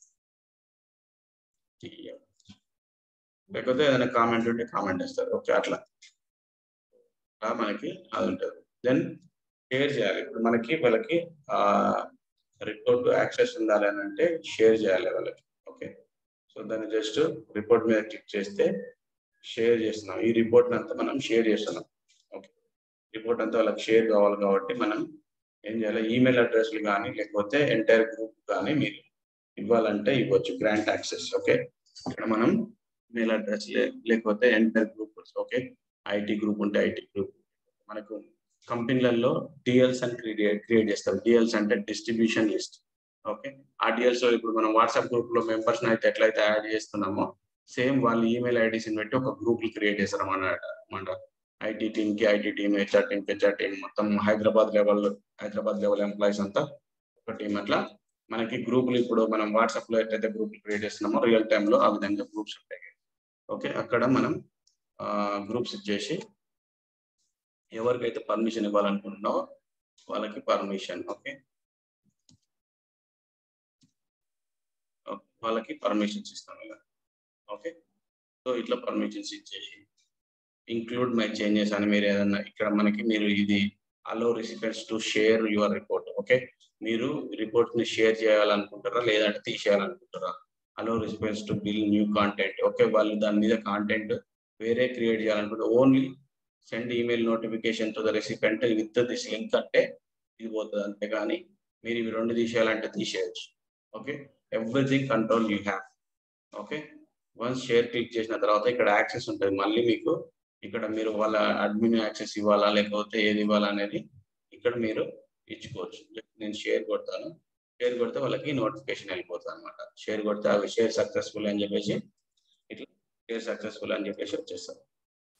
లేకపోతే ఏదైనా కామెంట్ ఉంటే కామెంట్ ఇస్తారు ఓకే అట్లా అలా మనకి అది ఉంటుంది దెన్ షేర్ చేయాలి ఇప్పుడు మనకి వాళ్ళకి రిపోర్ట్ యాక్సెస్ ఉండాలి అని అంటే షేర్ చేయాలి వాళ్ళకి ఓకే సో దాన్ని జస్ట్ రిపోర్ట్ మీద క్లిక్ చేస్తే షేర్ చేస్తున్నాం ఈ రిపోర్ట్ అంతా మనం షేర్ చేస్తున్నాం ఓకే రిపోర్ట్ అంతా వాళ్ళకి షేర్ కావాలి కాబట్టి మనం ఏం చేయాలి ఈమెయిల్ అడ్రస్లు కానీ లేకపోతే ఎంటైర్ గ్రూప్ కానీ మీరు ఇవ్వాలంటే ఇవ్వచ్చు గ్రాంట్ యాక్సెస్ ఓకే ఇక్కడ మనం ఈమెయిల్ అడ్రస్ లేకపోతే entire group okay IT group ఉంటే ఐటీ గ్రూప్ మనకు కంపెనీలలో డిఎల్స్ అని క్రియేట్ క్రియేట్ చేస్తాం డిఎల్స్ అంటే డిస్ట్రిబ్యూషన్ లిస్ట్ ఓకే ఆ డిఎల్స్ ఇప్పుడు మనం వాట్సాప్ గ్రూప్ లో మెంబర్స్ అయితే ఎట్లయితే యాడ్ చేస్తున్నామో సేమ్ వాళ్ళు ఈమెయిల్ ఐడీస్ పెట్టి ఒక గ్రూప్ క్రియేట్ చేస్తారు అన్నమాట ఐటీ టీమ్ కి IT team HR team HR team మొత్తం Hyderabad level Hyderabad level employees అంతా ఒక టీం అట్లా మనకి గ్రూపులు ఇప్పుడు మనం వాట్సాప్ లో ఎట్లయితే గ్రూప్ క్రియేట్ చేస్తున్నామో రియల్ టైమ్ లో ఆ విధంగా గ్రూప్స్ ఉంటాయి ఓకే అక్కడ మనం గ్రూప్స్ ఇచ్చేసి ఎవరికైతే పర్మిషన్ ఇవ్వాలనుకుంటున్నావో వాళ్ళకి పర్మిషన్ ఓకే వాళ్ళకి పర్మిషన్స్ ఇస్తాం ఇలా ఓకే సో ఇట్లా పర్మిషన్స్ ఇచ్చేసి ఇంక్లూడ్ మై చేంజెస్ అని మీరు ఏదన్నా ఇక్కడ మనకి మీరు ఇది allow recipients to share your report okay మీరు రిపోర్ట్ ని షేర్ చేయాలనుకుంటారా లేదంటే తీసేయాలనుకుంటారా allow recipients to build new content okay వాళ్ళు దాని మీద కాంటెంట్ వేరే క్రియేట్ చేయాలనుకుంటే only send email notification to the recipient with this link అంటే ఇది పోతుంది అంతేగాని మీరు ఇవి రెండు తీసేయాలంటే తీసేయచ్చు okay everything control you have okay once share click చేసిన తర్వాత ఇక్కడ యాక్సెస్ ఉంటుంది మళ్ళీ మీకు ఇక్కడ మీరు వాళ్ళ అడ్మిన్ యాక్సెస్ ఇవ్వాలా లేకపోతే ఏది ఇవ్వాలా అనేది ఇక్కడ మీరు ఇచ్చుకోవచ్చు నేను షేర్ కొడతాను షేర్ కొడితే వాళ్ళకి నోటిఫికేషన్ వెళ్ళిపోతుంది అనమాట షేర్ కొడితే అవి షేర్ సక్సెస్ఫుల్ అని చెప్పేసి ఇట్లా షేర్ సక్సెస్ఫుల్ అని చెప్పేసి వచ్చేస్తారు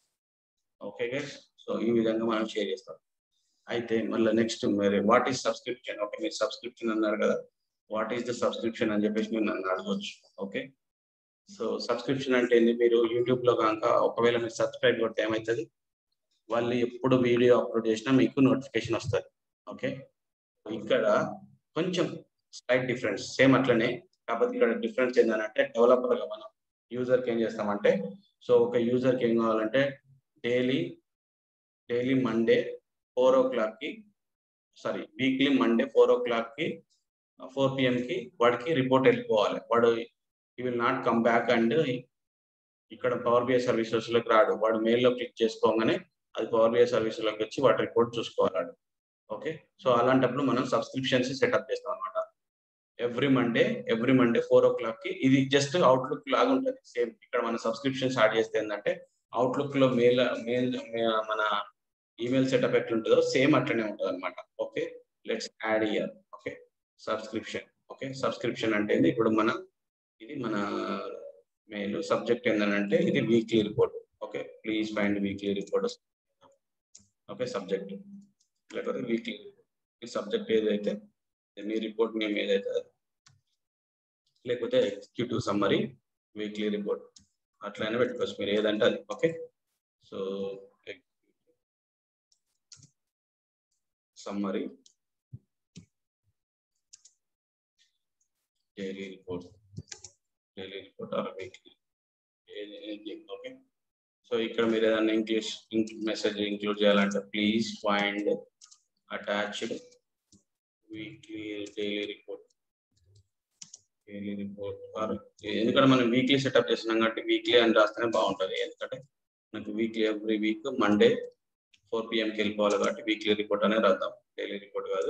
ఓకే గైస్ సో ఈ విధంగా మనం షేర్ చేస్తాం అయితే మళ్ళీ నెక్స్ట్ మరి వాట్ ఈస్ సబ్స్క్రిప్షన్ ఓకే మీరు సబ్స్క్రిప్షన్ అన్నారు కదా వాట్ ఈస్ ద సబ్స్క్రిప్షన్ అని చెప్పేసి మీరు నన్ను అడగవచ్చు ఓకే సో సబ్స్క్రిప్షన్ అంటే ఏంది మీరు యూట్యూబ్ లో కనుక ఒకవేళ మీరు సబ్స్క్రైబ్ కొడితే ఏమవుతుంది వాళ్ళు ఎప్పుడు వీడియో అప్లోడ్ చేసినా మీకు నోటిఫికేషన్ వస్తుంది ఓకే ఇక్కడ కొంచెం స్లైట్ డిఫరెన్స్ సేమ్ అట్లనే కాకపోతే ఇక్కడ డిఫరెన్స్ ఏంటంటే డెవలపర్ గా మనం యూజర్కి ఏం చేస్తామంటే సో ఒక యూజర్కి ఏం కావాలంటే డైలీ డైలీ మండే ఫోర్ ఓ క్లాక్కి సారీ వీక్లీ మండే ఫోర్ ఓ క్లాక్కి ఫోర్ పిఎంకి వాడికి రిపోర్ట్ వెళ్ళిపోవాలి వాడు ఈ will not come back and ఇక్కడ పవర్ బిఐ సర్వీసెస్లోకి రాడు వాడు మెయిల్లో క్లిక్ చేసుకోగానే అది పవర్ బిఐ సర్వీసెస్లోకి వచ్చి వాడి రిపోర్ట్ చూసుకోవాలి ఓకే సో అలాంటప్పుడు మనం సబ్స్క్రిప్షన్స్ సెటప్ చేస్తాం అనమాట every Monday every Monday four o'clock కి ఇది జస్ట్ అవుట్లుక్ లాగా ఉంటుంది సేమ్ ఇక్కడ మన సబ్స్క్రిప్షన్ స్టార్ట్ చేస్తే ఏంటంటే అవుట్లుక్ లో మెయిల్ మెయిల్ మన ఈమెయిల్ సెటప్ ఎట్లుంటుందో సేమ్ అట్లనే ఉంటుంది అనమాట okay let's add here okay subscription okay subscription అంటే ఇప్పుడు మన ఇది మన మెయిల్ సబ్జెక్ట్ ఏంటంటే ఇది weekly report okay please find weekly report okay subject లేకపోతే వీక్లీ ఈ సబ్జెక్ట్ ఏదైతే మీ రిపోర్ట్ నేమ్ ఏదైతే లేకపోతే ఎగ్జిక్యూటివ్ సమ్మరీ వీక్లీ రిపోర్ట్ అట్లనే పెట్టుకోవచ్చు మీరు ఏదంటే అది okay so summary daily report daily report or weekly okay so ఇక్కడ మీరు ఏదైనా ఇంగ్లీష్ మెసేజ్ ఇంక్లూడ్ చేయాలంటే please find attached weekly daily report daily report or ఎందుకంటే మనం వీక్లీ సెటప్ చేస్తున్నాం కాబట్టి వీక్లీ అని రాస్తేనే బాగుంటుంది ఎందుకంటే మనకు weekly every week Monday four పిఎంకి వెళ్ళిపోవాలి కాబట్టి వీక్లీ రిపోర్ట్ అనేది రాద్దాం డైలీ రిపోర్ట్ కాదు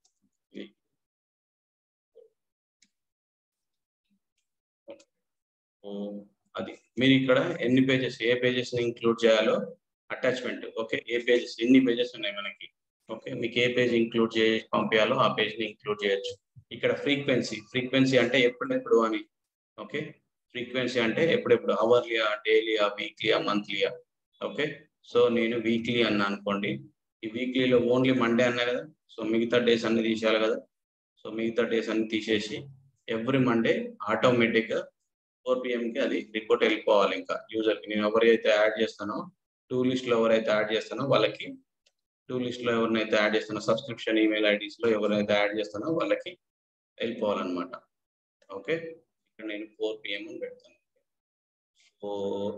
అది మీరు ఇక్కడ ఎన్ని పేజెస్ ఏ పేజెస్ ని ఇంక్లూడ్ చేయాలో అటాచ్మెంట్ ఓకే ఏ పేజెస్ ఎన్ని పేజెస్ ఉన్నాయి మనకి ఓకే మీకు ఏ పేజ్ ఇంక్లూడ్ చేసి పంపించాలో ఆ పేజ్ ని ఇంక్లూడ్ చేయొచ్చు ఇక్కడ ఫ్రీక్వెన్సీ ఫ్రీక్వెన్సీ అంటే ఎప్పుడెప్పుడు అని ఓకే ఫ్రీక్వెన్సీ అంటే ఎప్పుడెప్పుడు అవర్లీయా డైలీయా వీక్లీయా మంత్లీయా ఓకే సో నేను వీక్లీ అన్నా అనుకోండి ఈ వీక్లీలో ఓన్లీ మండే అన్నా కదా సో మిగతా డేస్ అన్ని తీసేయాలి కదా సో మిగతా డేస్ అన్ని తీసేసి ఎవ్రీ మండే ఆటోమేటిక్గా ఫోర్ పిఎంకి అది రిపోర్ట్ వెళ్ళిపోవాలి ఇంకా యూజర్కి నేను ఎవరైతే యాడ్ చేస్తానో టూ లిస్ట్లో ఎవరైతే యాడ్ చేస్తానో వాళ్ళకి టూ లిస్ట్లో ఎవరినైతే యాడ్ చేస్తానో సబ్స్క్రిప్షన్ ఈమెయిల్ ఐడీస్లో ఎవరైతే యాడ్ చేస్తానో వాళ్ళకి వెళ్ళిపోవాలన్నమాట ఓకే ఇక్కడ నేను ఫోర్ పిఎం అని పెడతాను four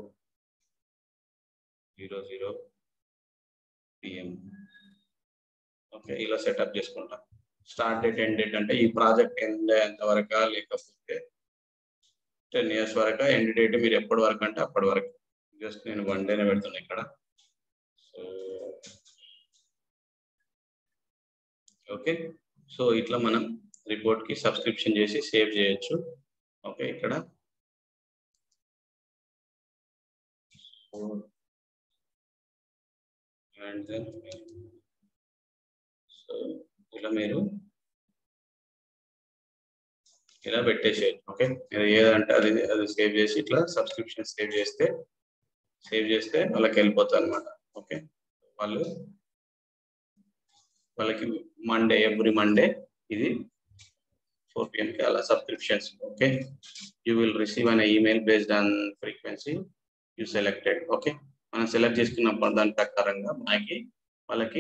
zero zero PM okay ఇలా సెటప్ చేసుకుంటా స్టార్ట్ డేట్ ఎండ్ డేట్ అంటే ఈ ప్రాజెక్ట్ ఎండ్ అయ్యేంత వరకా లేకపోతే టెన్ ఇయర్స్ వరకు ఎండ్ డేట్ మీరు ఎప్పటి వరకు అంటే అప్పటి వరకు జస్ట్ నేను వన్ డేనే పెడుతున్నా ఇక్కడ సో ఓకే సో ఇట్లా మనం రిపోర్ట్ కి సబ్స్క్రిప్షన్ చేసి సేవ్ చేయొచ్చు ఓకే ఇక్కడ అండ్ దెన్ సో ఇలా మీరు ఇలా పెట్టేసేయచ్చు ఓకే మీరు ఏదంటే అది అది సేవ్ చేసి ఇట్లా సబ్స్క్రిప్షన్ సేవ్ చేస్తే సేవ్ చేస్తే వాళ్ళకి వెళ్ళిపోతుంది అనమాట ఓకే వాళ్ళు వాళ్ళకి మండే ఎవ్రీ మండే ఇది ఫోర్ పిఎంకి అలా subscriptions okay you will receive an email based on frequency you selected okay మనం సెలెక్ట్ చేసుకున్నప్పుడు దాని ప్రకారంగా మనకి వాళ్ళకి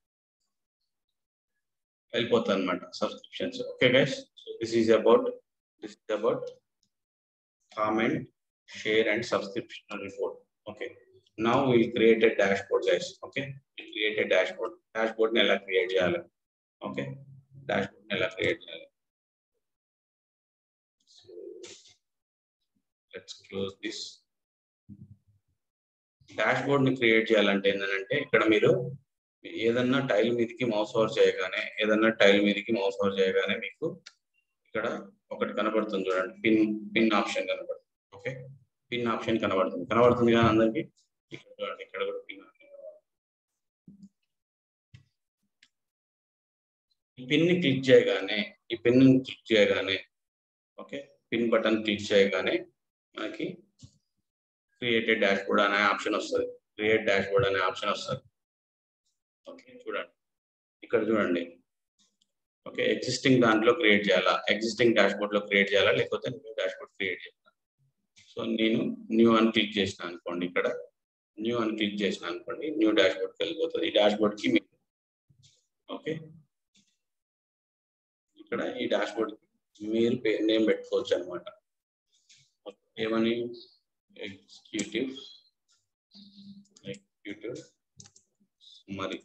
వెళ్ళిపోతుంది అనమాట subscriptions okay guys so this is about this is about comment share and subscription report okay now will create a dashboard guys okay will create a dashboard డాష్ board ని ఎలా క్రియేట్ చేయాలి okay dash board ని ఎలా create చేయాలి so let's close this డాష్ board ని create చేయాలంటే ఏంటంటే ఇక్కడ మీరు ఏదన్నా టైల్ మీదకి మౌస్ ఓవర్ చేయగానే ఏదన్నా టైల్ మీదకి మౌస్ ఓవర్ చేయగానే మీకు ఇక్కడ ఒకటి కనబడుతుంది చూడండి పిన్ పిన్ ఆప్షన్ కనబడుతుంది ఓకే పిన్ ఆప్షన్ కనబడుతుంది కనబడుతుంది కానీ అందరికి ఇక్కడ చూడండి ఇక్కడ కూడా పిన్ ఆప్షన్ ఈ పిన్ ని క్లిక్ చేయగానే ఈ పిన్ ని క్లిక్ చేయగానే ఓకే పిన్ బటన్ క్లిక్ చేయగానే మనకి క్రియేటెడ్ డాష్ బోర్డ్ అనే ఆప్షన్ వస్తుంది క్రియేట్ డాష్ బోర్డ్ అనే ఆప్షన్ వస్తుంది ఓకే చూడండి ఇక్కడ చూడండి ఓకే ఎగ్జిస్టింగ్ దాంట్లో క్రియేట్ చేయాలా ఎగ్జిస్టింగ్ డాష్ బోర్డ్ లో క్రియేట్ చేయాలా లేకపోతే న్యూ డాష్ బోర్డ్ క్రియేట్ చేయాలా సో నేను న్యూ అని క్లిక్ చేసిన అనుకోండి ఇక్కడ న్యూ అని క్లిక్ చేసిన అనుకోండి న్యూ డాష్ బోర్డ్కి వెళ్ళిపోతుంది ఈ డాష్ బోర్డ్ కి మీకు ఓకే ఇక్కడ ఈ డాష్ బోర్డ్ కి మీరు నేమ్ పెట్టుకోవచ్చు అనమాట ఏమని executive executive summary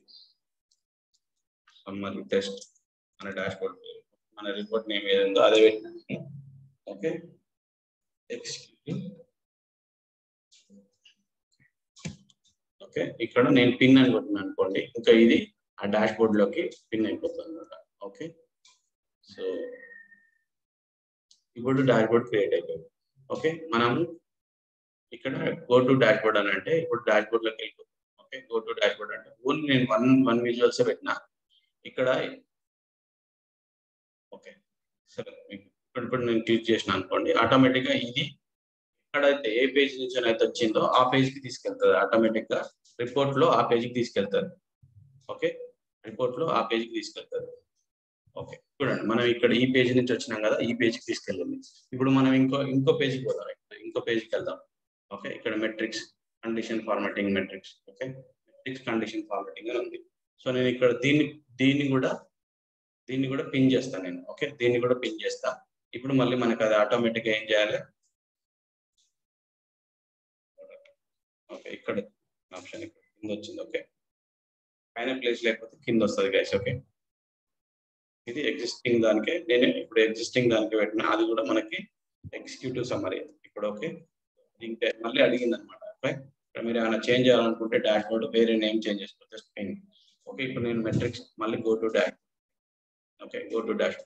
summary test మన డాష్ బోర్డ్ మన రిపోర్ట్ నేమ్ ఏది ఉందో అదే పెట్టినాను ఓకే ఎగ్జిక్యూటివ్ ఓకే ఇక్కడ నేను పిన్ అని కొట్టిన అనుకోండి ఇంకా ఇది ఆ డాష్ బోర్డ్ లోకి పిన్ అయిపోతుంది అనమాట ఓకే సో ఇప్పుడు డాష్ బోర్డ్ క్రియేట్ అయిపోయింది ఓకే మనం ఇక్కడ గో టు డాష్ బోర్డ్ అని అంటే ఇప్పుడు డాష్ బోర్డ్ లోకి వెళ్ళిపోతాం okay go to dash dashboard అంటే ఓన్లీ నేను వన్ వన్ విజువల్స్ పెట్టిన ఇక్కడ ఓకే సరే ఇప్పుడు ఇప్పుడు నేను క్లిక్ చేసిన అనుకోండి ఆటోమేటిక్ గా ఇది ఎక్కడైతే ఏ పేజ్ నుంచి అయితే వచ్చిందో ఆ పేజ్ కి తీసుకెళ్తుంది ఆటోమేటిక్ గా రిపోర్ట్ లో ఆ పేజ్ కి తీసుకెళ్తారు ఓకే రిపోర్ట్ లో ఆ పేజ్ కి తీసుకెళ్తారు ఓకే చూడండి మనం ఇక్కడ ఈ పేజ్ నుంచి వచ్చినాం కదా ఈ పేజ్ కి తీసుకెళ్ళింది ఇప్పుడు మనం ఇంకో ఇంకో పేజ్కి పోదాం ఇంకో పేజ్కి వెళ్దాం ఓకే ఇక్కడ metrics condition formatting metrics okay metrics condition formatting అని ఉంది సో నేను ఇక్కడ దీన్ని దీన్ని కూడా దీన్ని కూడా పిన్ చేస్తాను నేను ఓకే దీన్ని కూడా పిన్ చేస్తా ఇప్పుడు మళ్ళీ మనకి అది ఆటోమేటిక్ ఏం చేయాలి ఓకే ఇక్కడ ఆప్షన్ ఇక్కడ కింద వచ్చింది ఓకే పైన ప్లేస్ లేకపోతే కింద వస్తుంది గైస్ ఓకే ఇది ఎగ్జిస్టింగ్ దానికే నేను ఇప్పుడు ఎగ్జిస్టింగ్ దానికి పెట్టిన అది కూడా మనకి ఎగ్జిక్యూటివ్ సమ్మరీ ఇప్పుడు ఓకే ఇంకా మళ్ళీ అడిగింది అనమాట ఓకే ఇప్పుడు మీరు ఏమైనా చేంజ్ చేయాలనుకుంటే డాష్ బోర్డ్ వేరే నేమ్ చేంజ్ చేసుకోవచ్చు స్క్రీన్ ఓకే ఇప్పుడు నేను మెట్రిక్స్ మళ్ళీ go to dash okay go to dash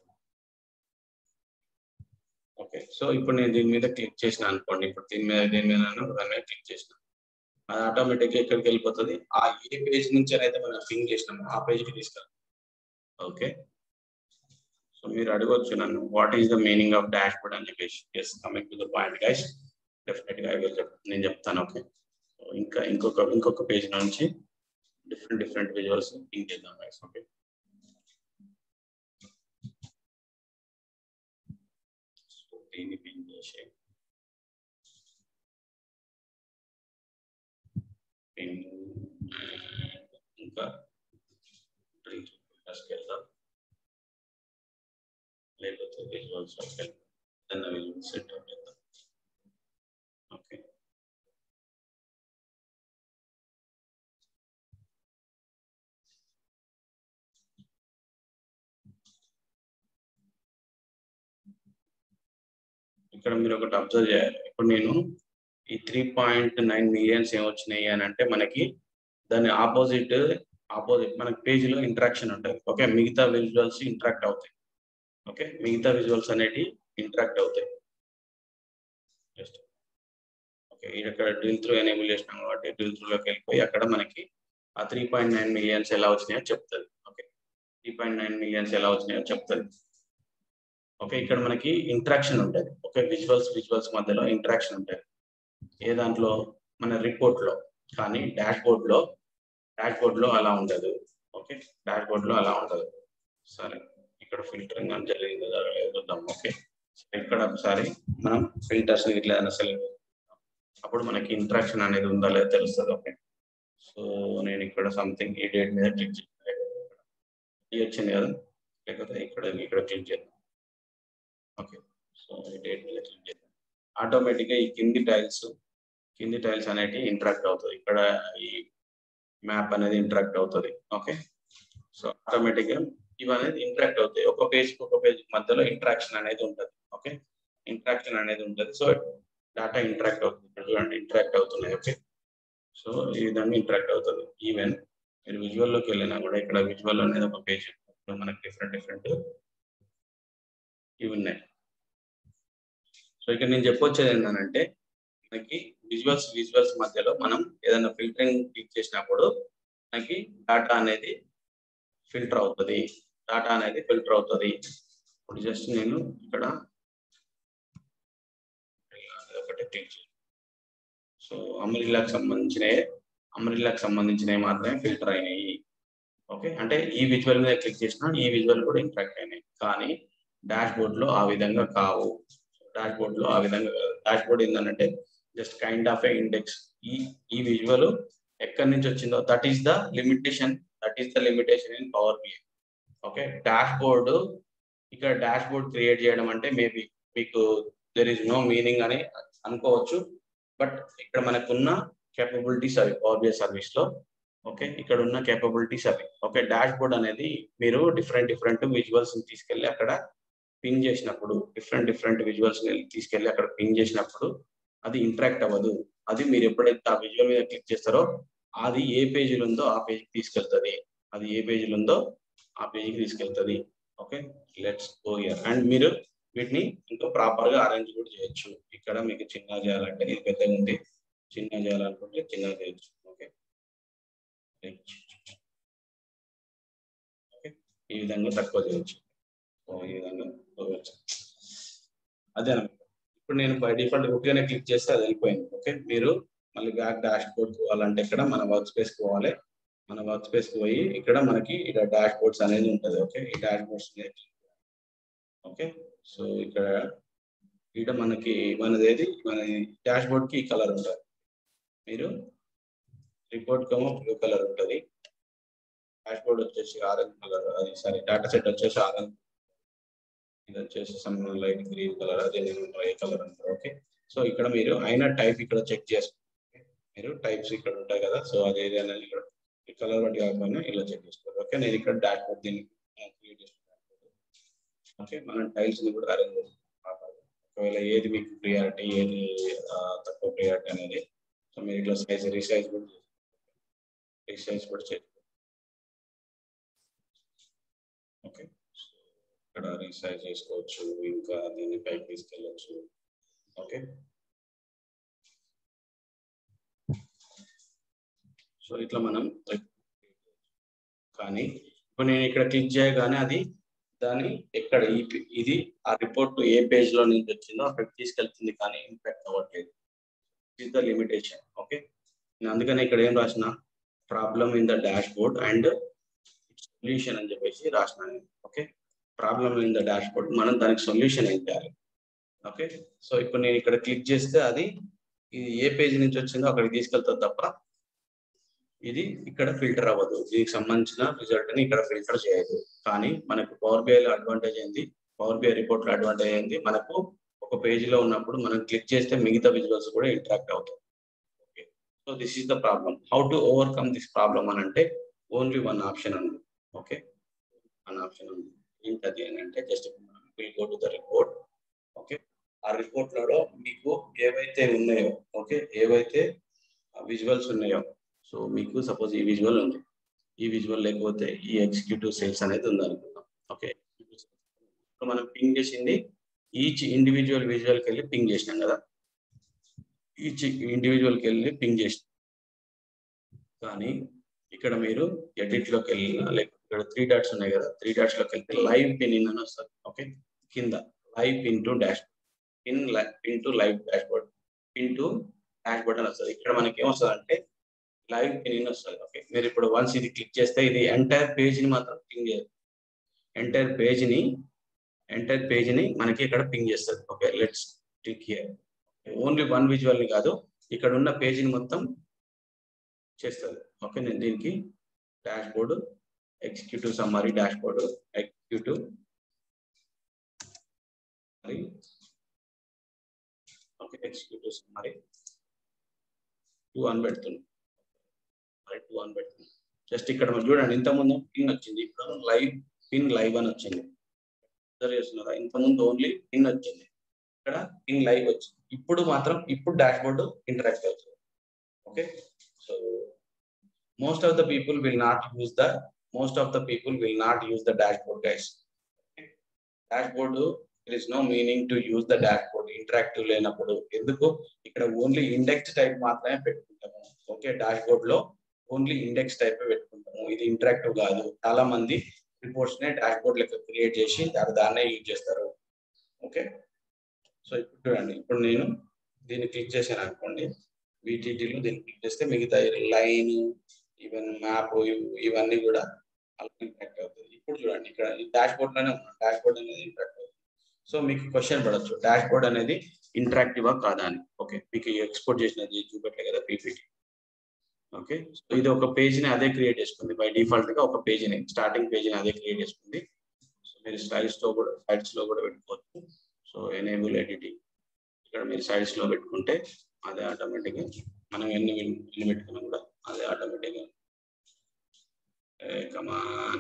okay so ఇప్పుడు నేను దీని మీద క్లిక్ చేసిన అనుకోండి ఇప్పుడు దీని మీద దీని మీద దాని మీద క్లిక్ చేసిన అది ఆటోమేటిక్గా ఎక్కడికి వెళ్ళిపోతుంది ఆ ఏ పేజ్ నుంచి అయితే మనం పింగ్ చేసినామో ఆ పేజ్కి తీసుకెళ్ళి ఓకే సో మీరు అడగొచ్చు నన్ను what is the meaning of dash board అని చెప్పేసి yes coming to the point guys definite గా ఐ విల్ నేను చెప్తాను ఓకే ఇంకా ఇంకొక ఇంకొక పేజ్ నుంచి డిఫరెంట్ డిఫరెంట్ విజువల్స్ పింక్ చేద్దాం గైస్ ఓకే సో దీన్ని పింక్ చేసే ఇంకా వెళ్దాం లేకపోతే విజువల్స్ ఏదైనా విజువల్ సెట్ చేద్దాం ఓకే ఇక్కడ మీరు ఒకటి అబ్జర్వ్ చేయాలి ఇప్పుడు నేను ఈ త్రీ పాయింట్ నైన్ మిలియన్స్ ఏమొచ్చినాయి అని అంటే మనకి దాని ఆపోజిట్ ఆపోజిట్ మనకి పేజీలో ఇంటరాక్షన్ ఉంటుంది ఓకే మిగతా విజువల్స్ ఇంటరాక్ట్ అవుతాయి ఓకే మిగతా విజువల్స్ అనేటి ఇంటరాక్ట్ అవుతాయి జస్ట్ ఓకే ఇక్కడ డ్రిల్ త్రూ ఎనేబుల్ చేసినాం కాబట్టి డ్రిల్ త్రూలోకి వెళ్ళిపోయి అక్కడ మనకి ఆ త్రీ పాయింట్ నైన్ మిలియన్స్ ఎలా వచ్చినాయో చెప్తుంది okay three point nine millions ఎలా వచ్చినాయో చెప్తుంది ఓకే ఇక్కడ మనకి ఇంటరాక్షన్ ఉంటుంది ఓకే విజువల్స్ విజువల్స్ మధ్యలో ఇంటరాక్షన్ ఉంటుంది ఏ దాంట్లో మన రిపోర్ట్ లో కానీ డాష్ బోర్డ్ లో డాష్ బోర్డ్ లో అలా ఉండదు ఓకే డాష్ బోర్డ్ లో అలా ఉండదు సరే ఇక్కడ ఫిల్టరింగ్ అని జరిగిందో జరగలేదు చూద్దాం ఓకే ఇక్కడ ఒకసారి మనం ఫిల్టర్స్ ఇట్లా ఏదైనా సెలెక్ట్ అప్పుడు మనకి ఇంట్రాక్షన్ అనేది ఉందా లేదా తెలుస్తుంది ఓకే సో నేను ఇక్కడ సంథింగ్ ఈ డేట్ మీద క్లిక్ చేయాలి ఇది వచ్చింది కదా లేకపోతే ఇక్కడ ఇక్కడ క్లిక్ చేద్దాం ఓకే సో ఈ డేట్ మీద క్లిక్ చేద్దాం ఆటోమేటిక్గా ఈ కింది టైల్స్ కింది టైల్స్ అనేటి ఇంటరాక్ట్ అవుతుంది ఇక్కడ ఈ మ్యాప్ అనేది ఇంటరాక్ట్ అవుతుంది ఓకే సో ఆటోమేటిక్గా ఇవి అనేది ఇంటరాక్ట్ అవుతాయి ఒక పేజ్ ఒక పేజ్ మధ్యలో ఇంటరాక్షన్ అనేది ఉంటుంది ఓకే ఇంటరాక్షన్ అనేది ఉంటుంది సో డేటా ఇంటరాక్ట్ అవుతుంది ఇక్కడ చూడండి ఇంటరాక్ట్ అవుతున్నాయి ఓకే సో ఈ విధంగా ఇంటరాక్ట్ అవుతుంది ఈవెన్ మీరు విజువల్లోకి వెళ్ళినా కూడా ఇక్కడ విజువల్ అనేది ఒక పేజ్ మనకి డిఫరెంట్ డిఫరెంట్ ఇవి ఉన్నాయి సో ఇక్కడ నేను చెప్పొచ్చేది ఏంటంటే మనకి విజువల్స్ విజువల్స్ మధ్యలో మనం ఏదైనా ఫిల్టరింగ్ క్లిక్ చేసినప్పుడు మనకి డేటా అనేది ఫిల్టర్ అవుతుంది డేటా అనేది ఫిల్టర్ అవుతుంది ఇప్పుడు జస్ట్ నేను ఇక్కడ ఒకటి క్లిక్ సో అమరిల్లాకి సంబంధించిన అంబ్రిల్లాకి సంబంధించినవి మాత్రమే ఫిల్టర్ అయినాయి ఓకే అంటే ఈ విజువల్ మీద క్లిక్ చేసినా ఈ విజువల్ కూడా ఇంట్రాక్ట్ అయినాయి కానీ డాష్ బోర్డ్ లో ఆ విధంగా కావు డాష్ బోర్డ్ లో ఆ విధంగా డాష్ బోర్డ్ ఏంటంటే just kind of a index ఈ ఈ విజువల్ ఎక్కడి నుంచి వచ్చిందో that is the limitation that is the limitation in Power BI okay dash dashboard ఇక్కడ డాష్ బోర్డ్ క్రియేట్ చేయడం అంటే మేబీ మీకు దెర్ ఇస్ నో మీనింగ్ అని అనుకోవచ్చు బట్ ఇక్కడ మనకున్న కేపబిలిటీస్ అవి పవర్ బిఐ సర్వీస్ లో ఓకే ఇక్కడ ఉన్న కేపబిలిటీస్ అవి ఓకే డాష్ బోర్డ్ అనేది మీరు డిఫరెంట్ డిఫరెంట్ విజువల్స్ తీసుకెళ్లి అక్కడ పిన్ చేసినప్పుడు డిఫరెంట్ డిఫరెంట్ విజువల్స్ తీసుకెళ్లి అక్కడ పిన్ చేసినప్పుడు అది ఇంటరాక్ట్ అవ్వదు అది మీరు ఎప్పుడైతే ఆ విజువల్ మీద క్లిక్ చేస్తారో అది ఏ పేజీలో ఉందో ఆ పేజీకి తీసుకెళ్తుంది అది ఏ పేజీలో ఉందో ఆ పేజీకి తీసుకెళ్తుంది okay let's go year and మీరు వీటిని ఇంకా ప్రాపర్ గా అరేంజ్ కూడా చేయొచ్చు ఇక్కడ మీకు చిన్న చేయాలంటే ఇది పెద్దగా ఉంది చిన్న చేయాలనుకుంటే చిన్న చేయొచ్చు ఓకే ఓకే ఈ విధంగా తక్కువ చేయొచ్చు ఈ విధంగా అదే ఇప్పుడు నేను బై డిఫాల్ట్ ఒకటిగానే క్లిక్ చేస్తే అది వెళ్ళిపోయింది ఓకే మీరు మళ్ళీ బ్యాక్ డాష్ బోర్డ్ పోవాలంటే ఇక్కడ మన వర్క్ స్పేస్ పోవాలి మన వర్క్ స్పేస్ పోయి ఇక్కడ మనకి ఇక్కడ డాష్ బోర్డ్స్ అనేది ఉంటుంది ఓకే ఈ డాష్ బోర్డ్స్ ఓకే సో ఇక్కడ ఇక్కడ మనకి మనది ఏది మన డాష్ బోర్డ్ కి ఈ కలర్ ఉంటుంది మీరు రిపోర్ట్ కమో బ్లూ కలర్ ఉంటుంది డాష్ బోర్డ్ వచ్చేసి ఆరెంజ్ కలర్ అది సారీ డాటా సెట్ వచ్చేసి ఆరెంజ్ ఇది వచ్చేసి సమ్ లైట్ గ్రీన్ కలర్ అదే నేను ఏ కలర్ అంటారు ఓకే సో ఇక్కడ మీరు అయినా టైప్ ఇక్కడ చెక్ చేసుకుంటే మీరు టైప్స్ ఇక్కడ ఉంటాయి కదా సో అది ఏది అనేది ఇక్కడ ఈ కలర్ బట్టి కాకపోయినా ఇలా చెక్ చేసుకోవాలి ఓకే నేను ఇక్కడ డాష్ బోర్డ్ దీన్ని క్రియేట్ చేసుకుంటాను ఓకే మనం టైల్స్ ని కూడా అరేంజ్ చేసుకుంటాం ఒకవేళ ఏది మీకు ప్రియారిటీ ఏది తక్కువ ప్రియారిటీ అనేది సో మీరు ఇట్లా సైజ్ రీసైజ్ కూడా రీసైజ్ కూడా చేసుకోవాలి ఓకే ఇక్కడ రీసైజ్ చేసుకోవచ్చు ఇంకా దీన్ని పైకి తీసుకెళ్ళచ్చు ఓకే సో ఇట్లా మనం కానీ ఇప్పుడు నేను ఇక్కడ క్లిక్ చేయగానే అది దాన్ని ఎక్కడ ఈ ఇది ఆ రిపోర్ట్ ఏ పేజ్ లో నుంచి వచ్చిందో అక్కడికి తీసుకెళ్తుంది కానీ ఇంపాక్ట్ అవ్వట్లేదు ఇస్ ద లిమిటేషన్ ఓకే నేను అందుకని ఇక్కడ ఏం రాసిన problem in the dashboard and solution అని చెప్పేసి రాసిన నేను okay problem in the dashboard మనం దానికి సొల్యూషన్ ఏం చేయాలి ఓకే సో ఇప్పుడు నేను ఇక్కడ క్లిక్ చేస్తే అది ఇది ఏ పేజ్ నుంచి వచ్చిందో అక్కడికి తీసుకెళ్తుంది తప్ప ఇది ఇక్కడ ఫిల్టర్ అవ్వదు దీనికి సంబంధించిన రిజల్ట్ ని ఇక్కడ ఫిల్టర్ చేయదు కానీ మనకు పవర్ బిఐలో అడ్వాంటేజ్ ఏంది పవర్ బిఐ రిపోర్ట్ లో అడ్వాంటేజ్ ఏంది మనకు ఒక పేజీలో ఉన్నప్పుడు మనం క్లిక్ చేస్తే మిగతా విజువల్స్ కూడా ఇంటరాక్ట్ అవుతాయి okay so this is the problem how to overcome this problem అని అంటే ఓన్లీ వన్ ఆప్షన్ ఉంది ఓకే వన్ ఆప్షన్ ఉంది ఏంటది అని అంటే just will go to the report okay ఆ రిపోర్ట్ లలో మీకు ఏవైతే ఉన్నాయో ఓకే ఏవైతే విజువల్స్ ఉన్నాయో సో మీకు సపోజ్ ఈ విజువల్ ఉంది ఈ విజువల్ లేకపోతే ఈ ఎగ్జిక్యూటివ్ సేల్స్ అనేది ఉంది అనుకుందాం ఓకే మనం పింగ్ చేసింది ఈచ్ ఇండివిజువల్ విజువల్కి వెళ్ళి పింగ్ చేసినాం కదా ఈచ్ ఇండివిజువల్కి వెళ్ళి పింగ్ చేసినాం కానీ ఇక్కడ మీరు ఎడిట్ లోకి వెళ్ళినా లేకపోతే ఇక్కడ త్రీ డాట్స్ ఉన్నాయి కదా త్రీ డాట్స్ లోకి వెళ్తే లైవ్ పిన్ ఇన్ అని వస్తుంది ఓకే కింద live pin to dash pin pin to live dash board pin to dash board అని వస్తుంది ఇక్కడ మనకి ఏమొస్తుంది అంటే లైవ్ పిన్ ఇన్ వస్తుంది ఓకే మీరు ఇప్పుడు వన్స్ ఇది క్లిక్ చేస్తే ఇది ఎంటైర్ పేజ్ ని మాత్రం పింగ్ చేయదు ఎంటైర్ పేజ్ ని ఎంటైర్ పేజ్ ని మనకి ఇక్కడ పింగ్ చేస్తుంది okay let's click here only one visual ని కాదు ఇక్కడ ఉన్న పేజీని మొత్తం చేస్తుంది ఓకే నేను దీనికి dashboard executive summary dashboard executive okay executive summary two అని పెడుతున్నాను టూ అని పెడుతున్నాను జస్ట్ ఇక్కడ మనం చూడండి ఇంతకుముందు పిన్ వచ్చింది ఇప్పుడు లైవ్ పిన్ లైవ్ అని వచ్చింది చేస్తున్నారా ఇంతకుముందు ఓన్లీ పిన్ వచ్చింది ఇక్కడ పిన్ లైవ్ వచ్చింది ఇప్పుడు మాత్రం ఇప్పుడు డాష్ బోర్డ్ ఇంటరాక్ట్ అవుతుంది okay so most of the people will not use the most of the people will not use the dashboard guys dashboard there is no meaning to use the dashboard interactive లేనప్పుడు ఎందుకు ఇక్కడ only index type మాత్రమే పెట్టుకుంటాము okay dash dashboard లో only index type పెట్టుకుంటాము ఇది interactive కాదు చాలా మంది రిపోర్ట్స్ నే డాష్ బోర్డ్ లెక్క క్రియేట్ చేసి దాని దాన్నే యూజ్ చేస్తారు ఓకే సో ఇప్పుడు చూడండి ఇప్పుడు నేను దీన్ని క్లిక్ చేశాను అనుకోండి విటిటీలో దీన్ని క్లిక్ చేస్తే మిగతా లైన్ ఈవెన్ మ్యాప్ ఇవన్నీ కూడా అలా ఇంపాక్ట్ అవుతుంది ఇప్పుడు చూడండి ఇక్కడ డాష్ బోర్డ్ లోనే ఉన్నాం డాష్ బోర్డ్ అనేది ఇంపాక్ట్ అవుతుంది సో మీకు క్వశ్చన్ పడవచ్చు డాష్ బోర్డ్ అనేది ఇంటరాక్టివా కాదా అని ఓకే మీకు ఎక్స్పోర్ట్ చేసినది చూపెట్టలే కదా పీపీటీ ఓకే సో ఇది ఒక పేజ్ ని అదే క్రియేట్ చేసుకుంది బై డిఫాల్ట్ గా ఒక పేజ్ ని స్టార్టింగ్ పేజ్ ని అదే క్రియేట్ చేసుకుంది సో మీరు స్లైడ్స్ లో కూడా సైడ్స్ లో కూడా పెట్టుకోవచ్చు సో ఎనేబుల్ ఎడిటింగ్ ఇక్కడ మీరు సైడ్స్ లో పెట్టుకుంటే అదే ఆటోమేటిక్ గా మనం ఎన్ని ఎన్ని పెట్టుకున్నా కూడా అదే ఆటోమేటిక్ గా కమాన్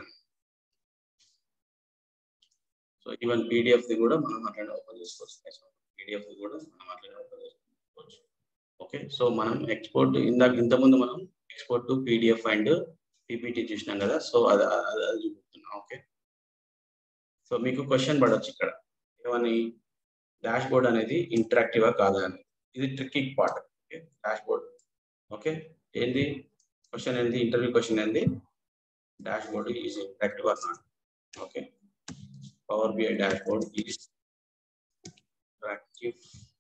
సో ఈవెన్ పీడిఎఫ్ ది కూడా మనం అట్లనే ఓపెన్ చేసుకోవచ్చు పీడిఎఫ్ ది కూడా మనం అట్లనే ఓపెన్ చేసుకోవచ్చు ఓకే సో మనం ఎక్స్పోర్ట్ ఇందాక ఇంతకుముందు మనం export to PDF and PPT చూసినాం కదా సో అది అది అది చూపిస్తున్నాం ఓకే సో మీకు క్వశ్చన్ పడవచ్చు ఇక్కడ ఏమని డాష్ బోర్డ్ అనేది ఇంటరాక్టివా కాదా అని ఇది tricky part okay dash dashboard okay ఏంది క్వశ్చన్ ఏంది ఇంటర్వ్యూ క్వశ్చన్ ఏంది dashboard is interactive or not okay power BI dashboard is interactive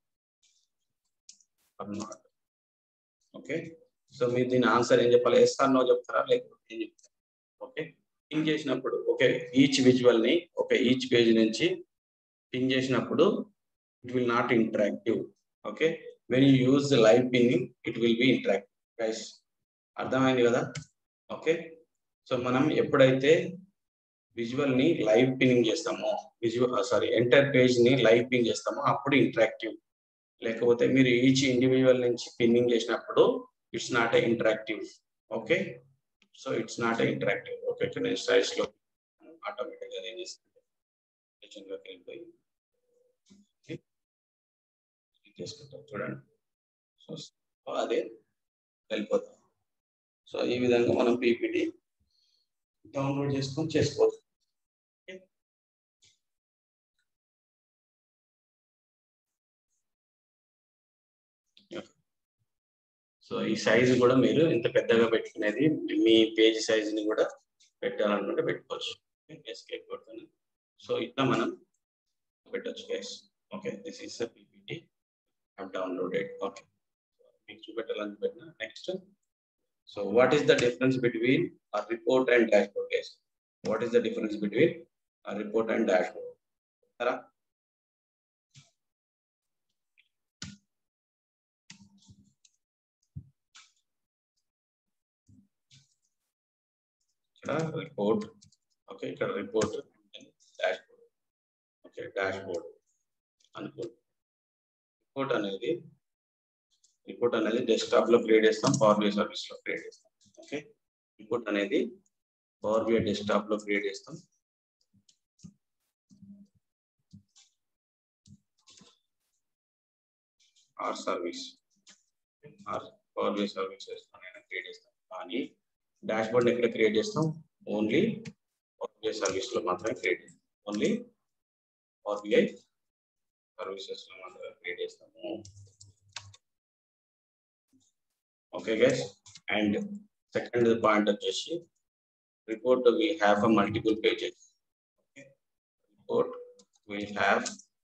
or not okay so మీరు దీని ఆన్సర్ ఏం చెప్పాలి ఎస్ ఆర్ నో చెప్తారా లేకపోతే ఏం చెప్తారా ఓకే పింగ్ చేసినప్పుడు ఓకే ఈచ్ విజువల్ ని ఓకే ఈచ్ పేజ్ నుంచి పింగ్ చేసినప్పుడు it will not interactive okay when you use live pinging it will be interactive guys అర్థమైంది కదా ఓకే సో మనం ఎప్పుడైతే విజువల్ ని లైవ్ పింగ్ చేస్తామో విజువల్ సారీ ఎంటర్ పేజ్ ని లైవ్ పింగ్ చేస్తామో అప్పుడు ఇంటరాక్టివ్ లేకపోతే మీరు ఈచ్ ఇండివిజువల్ నుంచి పిన్నింగ్ చేసినప్పుడు it's not a interactive okay so it's not a interactive okay ఇక్కడ నేను స్టైల్స్ లో ఆటోమేటిక్ గా ఏం చేస్తాను కిచెన్ లోకి వెళ్ళిపోయి చేసుకుంటాం చూడండి సో అదే వెళ్ళిపోతాం సో ఈ విధంగా మనం పీపీటీ డౌన్లోడ్ చేసుకొని చేసుకోవచ్చు సో ఈ సైజు కూడా మీరు ఇంత పెద్దగా పెట్టుకునేది మీ పేజ్ సైజుని కూడా పెట్టాలనుకుంటే పెట్టుకోవచ్చు ఎస్కేప్ కొడుతుంది సో ఇట్లా మనం పెట్టచ్చు guys okay this is PPT have downloaded. Okay. మీకు చూపెట్టాలని పెట్టిన next so what is the difference between a report and dashboard guys what is the difference between a report and dashboard సరా ఇక్కడ report okay ఇక్కడ report dashboard okay dash dashboard అనుకోండి report అనేది report అనేది desktop లో create చేస్తాం Power BI service లో create చేస్తాం ఓకే రిపోర్ట్ అనేది పవర్ బిఐ డెస్క్టాప్ లో క్రియేట్ చేస్తాం or service or Power BI services create చేస్తాం కానీ డాష్ బోర్డ్ ఎక్కడ క్రియేట్ చేస్తాం ఓన్లీ పవర్ బిఐ సర్వీస్ లో మాత్రమే క్రియేట్ చేస్తాం ఓన్లీ పవర్ బిఐ సర్వీసెస్ లో మాత్రమే క్రియేట్ చేస్తాము okay guys and second point వచ్చేసి report we have a multiple pages report we have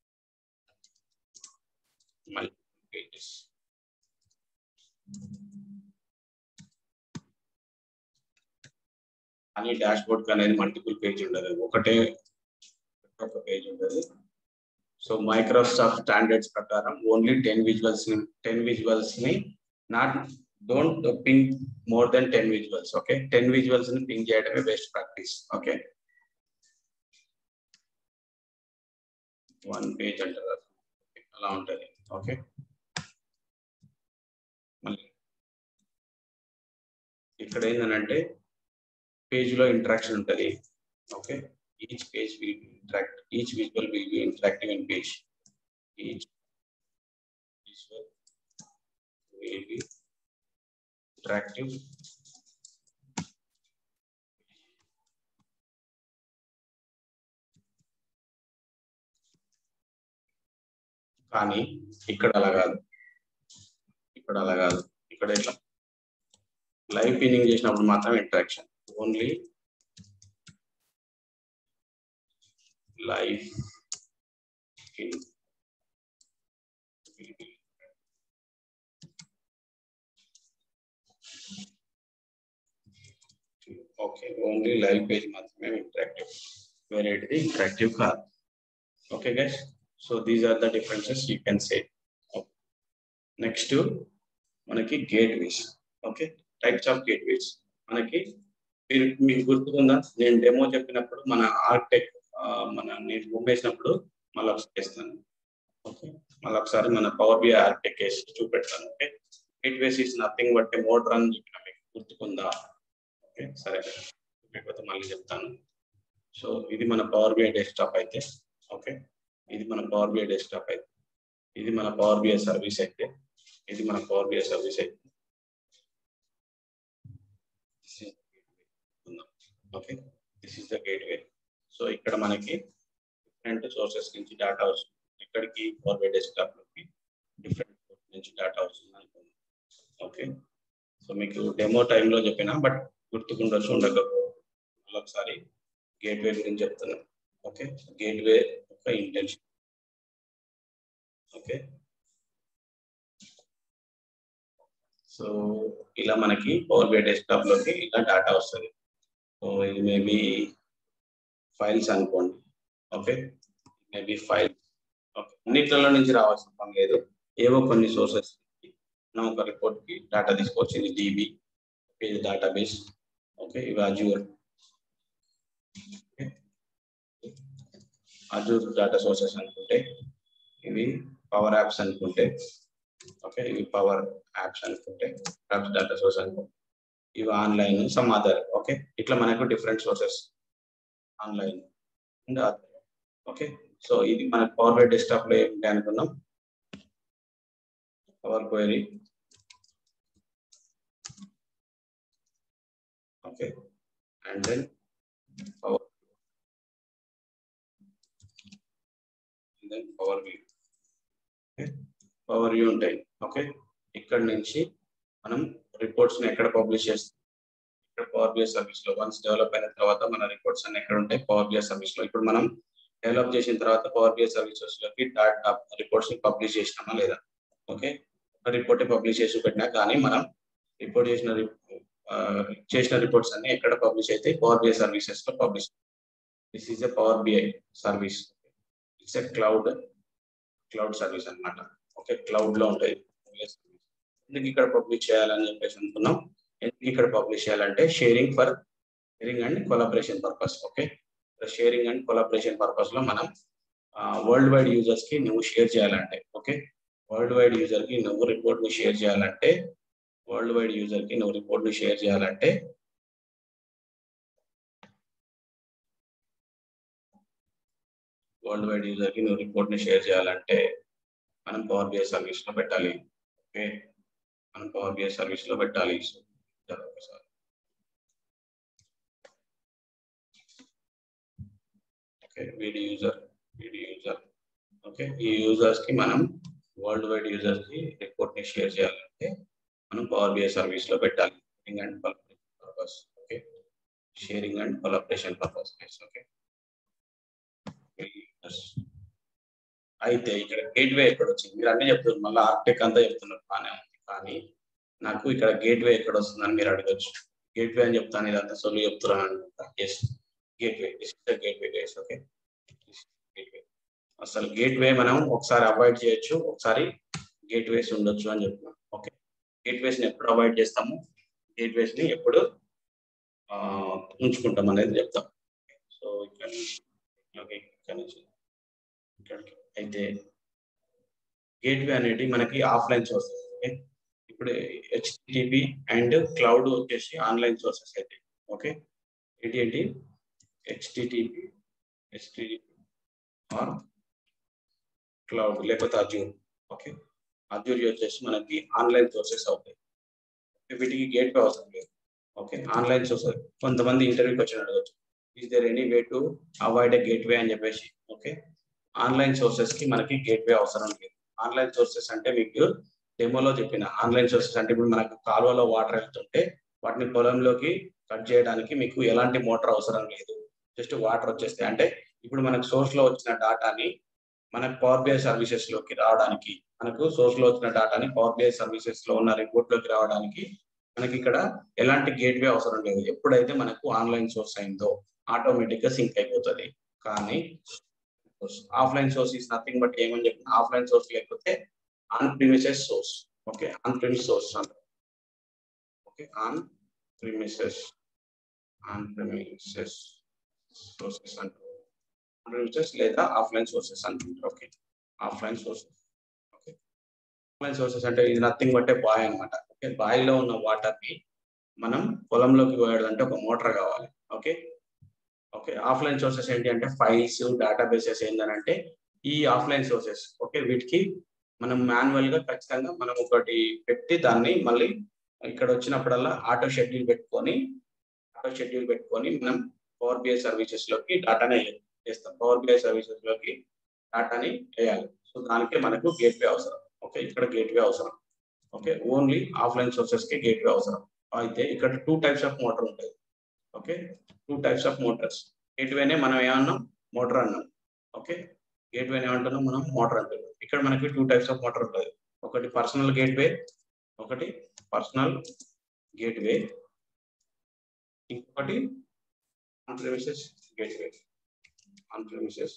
multiple pages కానీ డాష్ బోర్డ్ అనేది మల్టిపుల్ పేజ్ ఉండదు ఒకటే ఒక పేజ్ ఉండదు సో మైక్రోసాఫ్ట్ స్టాండర్డ్స్ ప్రకారం ఓన్లీ టెన్ విజువల్స్ ని టెన్ విజువల్స్ ని not don't ping more than ten visuals okay ten visuals ని పింగ్ చేయడమే best practice okay one page అంటారు అలా ఉంటుంది ఓకే మళ్ళీ ఇక్కడ ఏంటంటే పేజ్ లో ఇంటరాక్షన్ ఉంటుంది okay each page will be interact each visual will be interactive in page each visual will be interactive కానీ ఇక్కడ అలా కాదు ఇక్కడ అలా కాదు ఇక్కడ ఇట్లా లైవ్ పిన్నింగ్ చేసినప్పుడు మాత్రం interaction only life in okay only live page మాత్రమే ఇంటరాక్టివ్ వేరేటిది ఇంటరాక్టివ్ కాదు okay guys so these are the differences you can say next మనకి gateways okay types of gateways మనకి మీరు మీకు గుర్తుకుందా నేను డెమో చెప్పినప్పుడు మన ఆర్టెక్ మన నేను చూపేసినప్పుడు మళ్ళీ ఒకసారి చేస్తాను ఓకే మళ్ళీ ఒకసారి మన పవర్ బి ఆర్టెక్ వేసి చూపెడతాను okay gateways is nothing but motor అని చెప్పిన మీకు గుర్తుకుందా ఓకే సరే లేకపోతే మళ్ళీ చెప్తాను సో ఇది మన పవర్ బిఐ డెస్క్టాప్ అయితే ఓకే ఇది మన పవర్ బిఐ డెస్క్టాప్ అయితే ఇది మన పవర్ బిఐ సర్వీస్ అయితే ఇది మన పవర్ బిఐ సర్వీస్ అయితే okay this is the gateway so ఇక్కడ మనకి డిఫరెంట్ సోర్సెస్ నుంచి డేటా వస్తుంది ఇక్కడికి పవర్ బిఐ డెస్క్టాప్ లోకి డిఫరెంట్ నుంచి డేటా వస్తుంది అనుకున్నాం ఓకే సో మీకు డెమో టైంలో చెప్పిన బట్ గుర్తుకుండొచ్చు ఉండకపోవచ్చు ఒకసారి గేట్వే గురించి చెప్తున్నాను ఓకే గేట్వే యొక్క ఇంటెన్షన్ ఓకే సో ఇలా మనకి పవర్ బై డెస్క్టాప్ లోకి ఇలా డేటా వస్తుంది సో ఇది మేబీ ఫైల్స్ అనుకోండి ఓకే మేబీ ఫైల్ ఓకే అన్నిట్లలో నుంచి రావాల్సిన పని లేదు ఏవో కొన్ని సోర్సెస్ మనం ఒక రిపోర్ట్ కి డేటా తీసుకోవచ్చు ఇది డిబి ఇది డేటాబేస్ ఓకే ఇవి అజూర్ అజూర్ డేటా సోర్సెస్ అనుకుంటే ఇవి పవర్ యాప్స్ అనుకుంటే ఓకే ఇవి పవర్ యాప్స్ అనుకుంటే యాప్స్ డేటా సోర్స్ అనుకుంటే ఇవి ఆన్లైన్ సమ్ అదర్ ఓకే ఇట్లా మనకు different sources online and other okay so ఇది మన పవర్ బై డెస్క్టాప్ లో ఏంటి అనుకున్నాం Power Query okay and then power then Power View Power View ఉంటాయి ఓకే ఇక్కడ నుంచి మనం రిపోర్ట్స్ ని ఎక్కడ పబ్లిష్ చేస్తాం ఇక్కడ పవర్ బిఐ సర్వీస్ లో వన్స్ డెవలప్ అయిన తర్వాత మన రిపోర్ట్స్ అన్ని ఎక్కడ ఉంటాయి పవర్ బిఐ సర్వీస్ లో ఇప్పుడు మనం డెవలప్ చేసిన తర్వాత పవర్ బిఐ సర్వీసెస్ లోకి డాటా రిపోర్ట్స్ ని పబ్లిష్ చేసినామా లేదా ఓకే రిపోర్ట్ పబ్లిష్ చేసి పెట్టినా కానీ మనం రిపోర్ట్ చేసిన చేసిన రిపోర్ట్స్ అన్ని ఎక్కడ పబ్లిష్ అయితే పవర్ బిఐ సర్వీసెస్ లో publish this is a Power BI service it's a cloud cloud service అనమాట ఓకే క్లౌడ్ లో ఉంటాయి ఎందుకు ఇక్కడ పబ్లిష్ చేయాలని చెప్పేసి అనుకున్నాం ఎందుకు ఇక్కడ పబ్లిష్ చేయాలంటే sharing for sharing and collaboration purpose okay sharing and collaboration purpose లో మనం వరల్డ్ వైడ్ యూజర్స్ కి నువ్వు షేర్ చేయాలంటే ఓకే వరల్డ్ వైడ్ యూజర్ కి నువ్వు రిపోర్ట్ ని షేర్ చేయాలంటే వరల్డ్ వైడ్ యూజర్ కి నువ్వు రిపోర్ట్ ని షేర్ చేయాలంటే వరల్డ్ వైడ్ యూజర్ కి నువ్వు రిపోర్ట్ ని షేర్ చేయాలంటే మనం పవర్ బిఐ సర్వీస్ లో పెట్టాలి ఓకే మనం పవర్ బిఐ సర్వీస్ లో పెట్టాలి ఒకసారి ఓకే వీడి యూజర్ వీడి యూజర్ ఓకే ఈ యూజర్స్ కి మనం వరల్డ్ వైడ్ యూజర్స్ కి రిపోర్ట్ ని షేర్ చేయాలంటే మనం పవర్ బిఐ సర్వీస్ లో పెట్టాలి sharing and collaboration purpose okay sharing and collaboration purpose okay అయితే ఇక్కడ గేట్వే ఎక్కడ వచ్చింది మీరు అన్నీ చెప్తున్నారు మళ్ళీ ఆర్టెక్ అంతా చెప్తున్నారు బాగానే ఉంది కానీ నాకు ఇక్కడ గేట్వే ఎక్కడ వస్తుందని మీరు అడగచ్చు గేట్వే అని చెప్తాను ఇదంతా సొల్లు చెప్తున్నాను అనుకుంటా yes gateway gateway guys okay gateway అసలు గేట్వే మనం ఒకసారి అవాయిడ్ చేయొచ్చు ఒకసారి గేట్వేస్ ఉండొచ్చు అని చెప్తున్నాం ఓకే గేట్వేస్ ని ఎప్పుడు అవాయిడ్ చేస్తాము గేట్వేస్ ని ఎప్పుడు ఉంచుకుంటాం అనేది చెప్తాం సో ఇక్కడ ఓకే ఇక్కడ నుంచి ఇక్కడికి అయితే గేట్వే అనేది మనకి ఆఫ్లైన్ సోర్సెస్ ఓకే ఇప్పుడు హెచ్టిటిపి అండ్ క్లౌడ్ వచ్చేసి ఆన్లైన్ సోర్సెస్ అయితే ఓకే ఏంటి ఏంటి హెచ్టిటిపి హెచ్టిటిపి ఆర్ క్లౌడ్ లేకపోతే అజ్యూర్ ఓకే అజ్యూర్ వచ్చేసి మనకి ఆన్లైన్ సోర్సెస్ అవుతాయి వీటికి గేట్వే అవసరం లేదు ఓకే ఆన్లైన్ సోర్సెస్ కొంతమంది ఇంటర్వ్యూకి వచ్చి అడగచ్చు is there any way to avoid a gateway అని చెప్పేసి ఓకే ఆన్లైన్ సోర్సెస్ కి మనకి గేట్వే అవసరం లేదు ఆన్లైన్ సోర్సెస్ అంటే మీకు డెమోలో చెప్పిన ఆన్లైన్ సోర్సెస్ అంటే ఇప్పుడు మనకు కాలువలో వాటర్ వెళ్తుంటే వాటిని పొలంలోకి కట్ చేయడానికి మీకు ఎలాంటి మోటార్ అవసరం లేదు జస్ట్ వాటర్ వచ్చేస్తాయి అంటే ఇప్పుడు మనకు సోర్స్ లో వచ్చిన డాటాని మనకు పవర్ బిఐ సర్వీసెస్ లోకి రావడానికి మనకు సోర్స్ లో వచ్చిన డాటాని పవర్ బిఐ సర్వీసెస్ లో ఉన్న రిపోర్ట్ లోకి రావడానికి మనకి ఇక్కడ ఎలాంటి గేట్వే అవసరం లేదు ఎప్పుడైతే మనకు ఆన్లైన్ సోర్స్ అయిందో ఆటోమేటిక్ గా సింక్ అయిపోతుంది కానీ offline source is nothing but ఏమని చెప్పిన ఆఫ్లైన్ సోర్స్ లేకపోతే on premises source okay on premise source అంటారు okay on premises on premises sources అంటారు ప్రిమిసెస్ లేదా ఆఫ్లైన్ సోర్సెస్ అంటుంటారు okay offline sources okay offline sources అంటే ఇది నథింగ్ బట్ బాయ్ అనమాట ఓకే బాయిలో ఉన్న వాటర్ ని మనం పొలంలోకి పోయాడంటే ఒక మోటార్ కావాలి ఓకే ఓకే ఆఫ్లైన్ సోర్సెస్ ఏంటి అంటే ఫైల్స్ డేటాబేసెస్ ఏంటంటే ఈ ఆఫ్లైన్ సోర్సెస్ ఓకే వీటికి మనం మాన్యువల్ గా ఖచ్చితంగా మనం ఒకటి పెట్టి దాన్ని మళ్ళీ ఇక్కడ వచ్చినప్పుడల్లా ఆటో షెడ్యూల్ పెట్టుకొని ఆటో షెడ్యూల్ పెట్టుకొని మనం పవర్ బిఐ సర్వీసెస్ లోకి డాటాని వేస్తాం పవర్ బిఐ సర్వీసెస్ లోకి డాటాని వేయాలి సో దానికే మనకు గేట్వే అవసరం ఓకే ఇక్కడ గేట్వే అవసరం ఓకే ఓన్లీ ఆఫ్లైన్ సోర్సెస్ కి గేట్వే అవసరం అయితే ఇక్కడ టూ టైప్స్ ఆఫ్ మోటార్ ఉంటుంది okay two types of motors గేట్వేనే మనం ఏమన్నాం మోటార్ అన్నాం ఓకే గేట్వేనే ఏమంటున్నాం మనం మోటార్ అంటున్నాం ఇక్కడ మనకి టూ టైప్స్ ఆఫ్ మోటార్ ఉంటుంది ఒకటి పర్సనల్ గేట్వే ఒకటి పర్సనల్ గేట్వే ఇంకొకటి on premises gateway on premises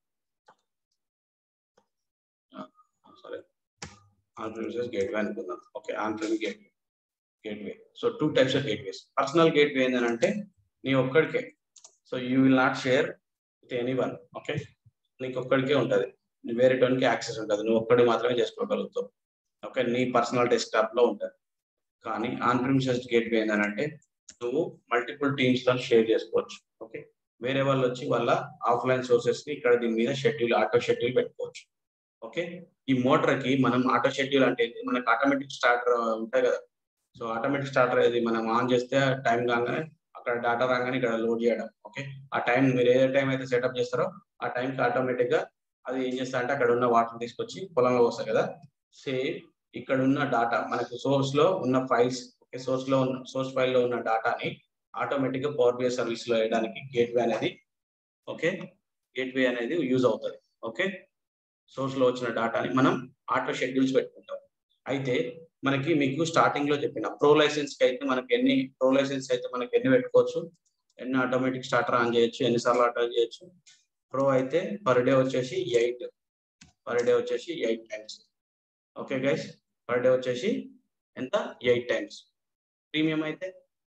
సరే ఆన్ ప్రెమిసెస్ గేట్వే అనుకుందాం okay on premise gateway gateway so two types of gateways personal gateway ఏంటంటే నీ ఒక్కడికే so you will not share with anyone okay నీకు ఒక్కడికే ఉంటుంది వేరే టోన్కి యాక్సెస్ ఉంటుంది నువ్వు ఒక్కడి మాత్రమే చేసుకోగలుగుతావు ఓకే నీ పర్సనల్ డెస్క్టాప్ లో ఉంటుంది కానీ ఆన్ ప్రిమిసెస్ గేట్వే ఏంటంటే నువ్వు మల్టిపుల్ టీమ్స్ తో షేర్ చేసుకోవచ్చు ఓకే వేరే వాళ్ళు వచ్చి వాళ్ళ ఆఫ్లైన్ సోర్సెస్ ని ఇక్కడ దీని మీద షెడ్యూల్ ఆటో షెడ్యూల్ పెట్టుకోవచ్చు ఓకే ఈ మోటార్ కి మనం ఆటో షెడ్యూల్ అంటే మనకు ఆటోమేటిక్ స్టార్టర్ ఉంటాయి కదా సో ఆటోమేటిక్ స్టార్టర్ అది మనం ఆన్ చేస్తే టైం కాగానే అక్కడ డేటా రాగానే ఇక్కడ లోడ్ చేయడం ఓకే ఆ టైం మీరు ఏ టైం అయితే సెటప్ చేస్తారో ఆ టైంకి ఆటోమేటిక్ గా అది ఏం చేస్తా అంటే అక్కడ ఉన్న వాటర్ తీసుకొచ్చి పొలంలో వస్తాయి కదా సేమ్ ఇక్కడ ఉన్న డాటా మనకు సోర్స్ లో ఉన్న ఫైల్స్ ఓకే సోర్స్ లో ఉన్న సోర్స్ ఫైల్ లో ఉన్న డాటాని ఆటోమేటిక్ గా పవర్ బిఐ సర్వీస్ లో వేయడానికి గేట్వే అనేది ఓకే గేట్వే అనేది యూజ్ అవుతుంది ఓకే సోర్స్ లో వచ్చిన డాటాని మనం ఆటో షెడ్యూల్స్ పెట్టుకుంటాం అయితే మనకి మీకు స్టార్టింగ్ లో చెప్పిన ప్రో లైసెన్స్ కి అయితే మనకి ఎన్ని ప్రో లైసెన్స్ అయితే మనకి ఎన్ని పెట్టుకోవచ్చు ఎన్ని ఆటోమేటిక్ స్టార్టర్ ఆన్ చేయొచ్చు ఎన్నిసార్లు ఆటో చేయొచ్చు ప్రో అయితే పర్ డే వచ్చేసి ఎయిట్ పర్ డే వచ్చేసి eight times okay guys per day వచ్చేసి ఎంత ఎయిట్ టైమ్స్ ప్రీమియం అయితే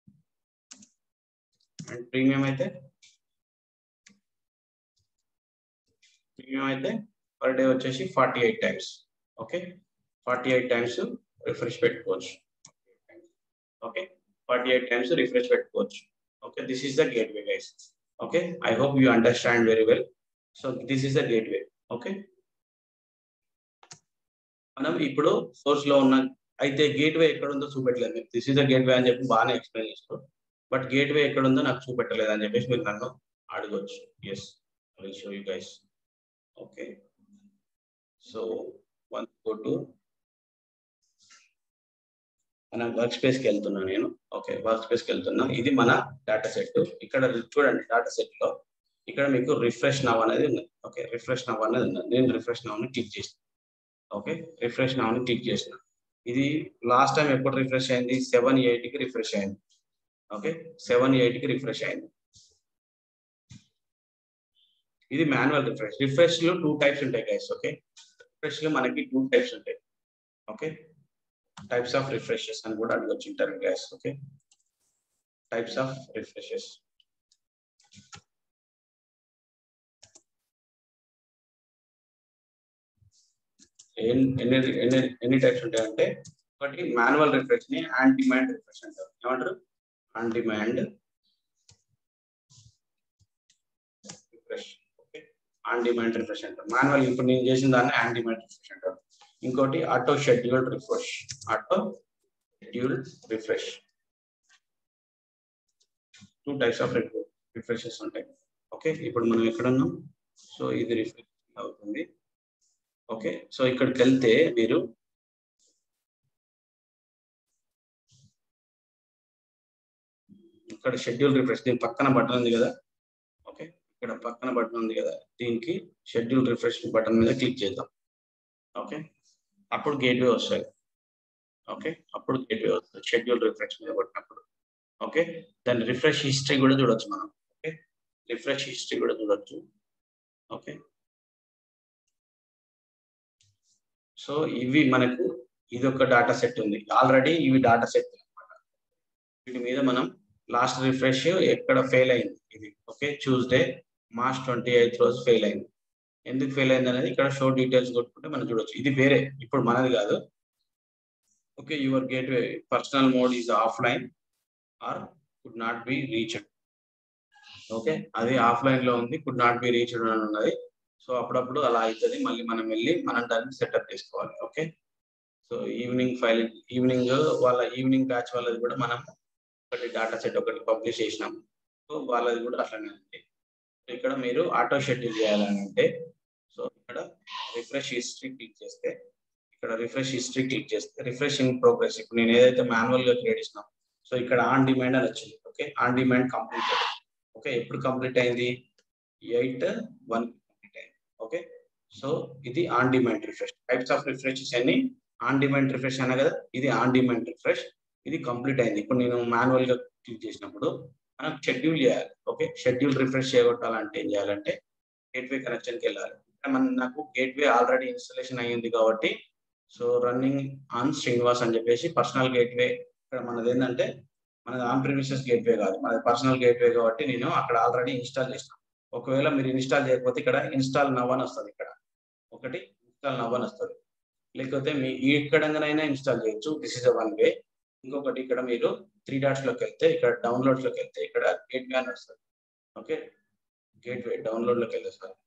అండ్ ప్రీమియం అయితే ప్రీమియం అయితే పర్ డే వచ్చేసి forty eight times okay forty eight times refresh పెట్టుకోవచ్చు okay forty eight times refresh పెట్టుకోవచ్చు okay this is the gateway guys okay I hope you understand very well so this is the gateway okay మనం ఇప్పుడు source లో ఉన్న అయితే gate వే ఎక్కడ ఉందో చూపెట్టలేదు మీకు this is the gateway అని చెప్పి బాగానే ఎక్స్ప్లెయిన్ చేస్తారు బట్ గేట్ వే ఎక్కడ ఉందో నాకు చూపెట్టలేదు అని చెప్పేసి మీరు నన్ను అడగవచ్చు yes I show you guys okay so one go to మన వర్క్ స్పేస్ కి వెళ్తున్నా నేను ఓకే వర్క్ స్పేస్ కి వెళ్తున్నా ఇది మన డేటా సెట్ ఇక్కడ చూడండి డేటా సెట్ లో ఇక్కడ మీకు రిఫ్రెష్ నవ్ అనేది ఉంది ఓకే రిఫ్రెష్ నవ్ అనేది ఉంది నేను రిఫ్రెష్ నవ్ ని క్లిక్ చేసిన ఓకే రిఫ్రెష్ నవ్ ని క్లిక్ చేసిన ఇది లాస్ట్ టైం ఎప్పుడు రిఫ్రెష్ అయింది సెవెన్ ఎయిట్ కి రిఫ్రెష్ అయింది ఓకే సెవెన్ ఎయిట్ కి రిఫ్రెష్ అయింది ఇది మాన్యువల్ రిఫ్రెష్ రిఫ్రెష్ లో టూ టైప్స్ ఉంటాయి గైస్ ఓకే రిఫ్రెష్ లో మనకి టూ టైప్స్ ఉంటాయి ఓకే టైప్స్ ఆఫ్ రిఫ్రెషెస్ అని కూడా అడగొచ్చు ఉంటారు guys okay types of refreshes ఎన్ని ఎన్ని ఎన్ని టైప్స్ ఉంటాయంటే ఒకటి మాన్యువల్ రిఫ్రెష్ ని ఆన్ డిమాండ్ రిఫ్రెష్ అంటారు ఏమంటారు on demand refresh okay on demand refresh అంటారు మాన్యువల్ ఇప్పుడు నేను చేసిన దాన్ని ఆన్ డిమాండ్ రిఫ్రెష్ అంటారు ఇంకోటి auto scheduled refresh auto scheduled refresh two types of refreshes ఉంటాయి ఓకే ఇప్పుడు మనం ఎక్కడ ఉన్నాం సో ఇది రిఫ్రెష్ అవుతుంది ఓకే సో ఇక్కడికి వెళ్తే మీరు ఇక్కడ షెడ్యూల్ రిఫ్రెష్ దీని పక్కన బటన్ ఉంది కదా ఓకే ఇక్కడ పక్కన బటన్ ఉంది కదా దీనికి షెడ్యూల్ రిఫ్రెష్ బటన్ మీద క్లిక్ చేద్దాం ఓకే అప్పుడు గేట్వే వస్తుంది ఓకే అప్పుడు గేట్వే వస్తుంది షెడ్యూల్ రిఫ్రెష్ మీద కొట్టినప్పుడు ఓకే దాని రిఫ్రెష్ హిస్టరీ కూడా చూడొచ్చు మనం ఓకే రిఫ్రెష్ హిస్టరీ కూడా చూడొచ్చు ఓకే సో ఇవి మనకు ఇది ఒక డేటా సెట్ ఉంది ఆల్రెడీ ఇవి డేటా సెట్ అనమాట వీటి మీద మనం లాస్ట్ రిఫ్రెష్ ఎక్కడ ఫెయిల్ అయింది ఇది okay Tuesday March twenty eighth రోజు ఫెయిల్ అయింది ఎందుకు ఫెయిల్ అయింది అనేది ఇక్కడ షో డీటెయిల్స్ కొట్టుకుంటే మనం చూడొచ్చు ఇది వేరే ఇప్పుడు మనది కాదు okay your gateway personal mode is offline or could not be reached okay అది ఆఫ్లైన్ లో ఉంది కుడ్ నాట్ బి రీచ్డ్ అని ఉన్నది సో అప్పుడప్పుడు అలా అవుతుంది మళ్ళీ మనం వెళ్ళి మనం దాన్ని సెటప్ చేసుకోవాలి okay so evening file evening వాళ్ళ ఈవినింగ్ బ్యాచ్ వాళ్ళది కూడా మనం ఒకటి డేటా సెట్ ఒకటి పబ్లిష్ చేసినాం సో వాళ్ళది కూడా అట్లనే ఉంది ఇక్కడ మీరు ఆటో షెడ్యూల్ చేయాలని అంటే సో ఇక్కడ రిఫ్రెష్ హిస్టరీ క్లిక్ చేస్తే ఇక్కడ రిఫ్రెష్ హిస్టరీ క్లిక్ చేస్తే రిఫ్రెష్ ఇన్ ప్రోగ్రెస్ ఇప్పుడు నేను ఏదైతే మాన్యువల్ గా క్రియేట్ చేసినా సో ఇక్కడ ఆన్ డిమాండ్ అని వచ్చింది okay on demand complete okay ఎప్పుడు కంప్లీట్ అయింది ఎయిట్ వన్ కంప్లీట్ అయింది ఓకే సో ఇది on demand refresh types of refreshes అన్ని ఆన్ డిమాండ్ రిఫ్రెష్ అన్నా కదా ఇది ఆన్ డిమాండ్ రిఫ్రెష్ ఇది కంప్లీట్ అయింది ఇప్పుడు నేను మాన్యువల్ గా క్లిక్ చేసినప్పుడు మనం షెడ్యూల్ చేయాలి ఓకే షెడ్యూల్ రిఫ్రెష్ చేయగొట్టాలంటే ఏం చేయాలంటే గేట్వే కనెక్షన్కి వెళ్ళాలి మన నాకు గేట్వే ఆల్రెడీ ఇన్స్టాలేషన్ అయ్యింది కాబట్టి సో రన్నింగ్ ఆన్ శ్రీనివాస్ అని చెప్పేసి పర్సనల్ గేట్వే ఇక్కడ మనది ఏంటంటే మనది ఆన్ ప్రిమిసెస్ గేట్వే కాదు మనది పర్సనల్ గేట్వే కాబట్టి నేను అక్కడ ఆల్రెడీ ఇన్స్టాల్ చేసిన ఒకవేళ మీరు ఇన్స్టాల్ చేయకపోతే ఇక్కడ ఇన్స్టాల్ నవ్వని వస్తుంది ఇక్కడ ఒకటి ఇన్స్టాల్ నవ్వని వస్తుంది లేకపోతే మీ ఎక్కడంగానైనా ఇన్స్టాల్ చేయొచ్చు this is a one way ఇంకొకటి ఇక్కడ మీరు త్రీ డాట్స్ లోకి వెళ్తే ఇక్కడ డౌన్లోడ్స్ లోకి వెళ్తే ఇక్కడ గేట్వే అని వస్తుంది ఓకే గేట్వే డౌన్లోడ్ లోకి వెళ్తే సార్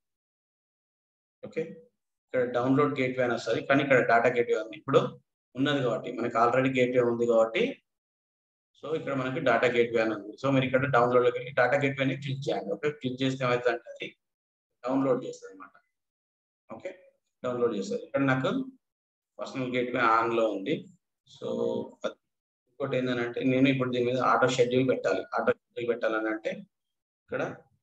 ఓకే ఇక్కడ డౌన్లోడ్ గేట్వే అని వస్తుంది కానీ ఇక్కడ డేటా గేట్వే ఉంది ఇప్పుడు ఉన్నది కాబట్టి మనకి ఆల్రెడీ గేట్వే ఉంది కాబట్టి సో ఇక్కడ మనకి డేటా గేట్వే అని ఉంది సో మీరు ఇక్కడ డౌన్లోడ్ లోకి వెళ్ళి డేటా గేట్వేని క్లిక్ చేయండి ఓకే క్లిక్ చేస్తే ఏమైతే అంటే అది డౌన్లోడ్ చేస్తుంది అనమాట ఓకే డౌన్లోడ్ చేస్తుంది ఇక్కడ నాకు పర్సనల్ గేట్వే ఆన్ లో ఉంది సో ఇంకోటి ఏంటంటే నేను ఇప్పుడు దీని మీద ఆటో షెడ్యూల్ పెట్టాలి ఆటో షెడ్యూల్ పెట్టాలని అంటే ఇక్కడ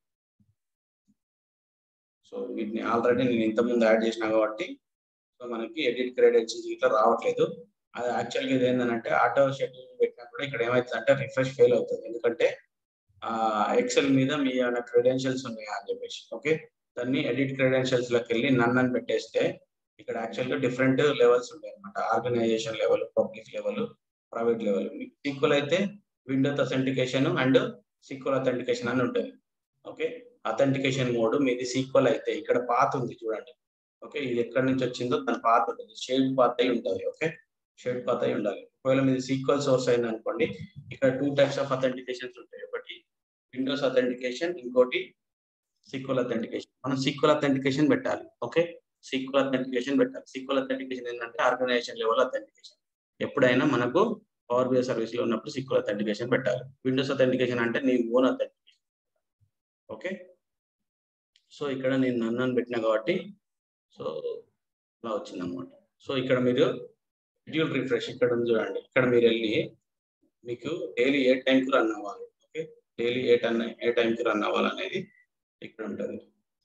సో వీటిని ఆల్రెడీ నేను ఇంతకుముందు యాడ్ చేసిన కాబట్టి సో మనకి ఎడిట్ క్రెడెన్షియల్స్ ఇట్లా రావట్లేదు అది యాక్చువల్గా ఇది ఏంటంటే ఆటో షెడ్యూల్ పెట్టినప్పుడు ఇక్కడ ఏమవుతుంది అంటే రిఫ్రెష్ ఫెయిల్ అవుతుంది ఎందుకంటే ఎక్సెల్ మీద మీ ఏమైనా క్రెడెన్షియల్స్ ఉన్నాయా అని చెప్పేసి ఓకే దాన్ని ఎడిట్ క్రెడెన్షియల్స్ లోకి వెళ్ళి నన్ అని పెట్టేస్తే ఇక్కడ యాక్చువల్గా డిఫరెంట్ లెవెల్స్ ఉంటాయి అనమాట organization level public level private level మీకు సీక్వల్ అయితే Windows authentication and SQL authentication అని ఉంటుంది ఓకే అథెంటికేషన్ మోడ్ మీది సీక్వల్ అయితే ఇక్కడ పాత్ ఉంది చూడండి ఓకే ఇది ఎక్కడి నుంచి వచ్చిందో దాని పాత్ ఉంటుంది షేడ్ పాత్ అయి ఉంటుంది ఓకే షేడ్ పాత్ అయి ఉండాలి ఒకవేళ మీది సీక్వల్ సోర్స్ అయింది అనుకోండి ఇక్కడ టూ టైప్స్ ఆఫ్ అథెంటికేషన్స్ ఉంటాయి ఒకటి విండోస్ అథెంటికేషన్ ఇంకోటి సీక్వల్ అథెంటికేషన్ మనం సీక్వల్ అథెంటికేషన్ పెట్టాలి ఓకే సీక్వల్ అథెంటికేషన్ పెట్టాలి సీక్వల్ అథెంటికేషన్ ఏంటంటే ఆర్గనైజేషన్ లెవెల్ అథెంటికేషన్ ఎప్పుడైనా మనకు పవర్ బిఐ సర్వీస్ లో ఉన్నప్పుడు సీక్వల్ అథెంటికేషన్ పెట్టాలి విండోస్ అథెంటికేషన్ అంటే నీ ఓన్ అథెంటికేషన్ ఓకే సో ఇక్కడ నేను నన్ను అని పెట్టినా కాబట్టి సో అలా వచ్చింది అనమాట సో ఇక్కడ మీరు షెడ్యూల్ రిఫ్రెష్ ఇక్కడ ఉంది చూడండి ఇక్కడ మీరు వెళ్ళి మీకు డైలీ ఏ టైంకి రన్ అవ్వాలి ఓకే డైలీ ఏ టైం ఏ టైంకి రన్ అవ్వాలి అనేది ఇక్కడ ఉంటుంది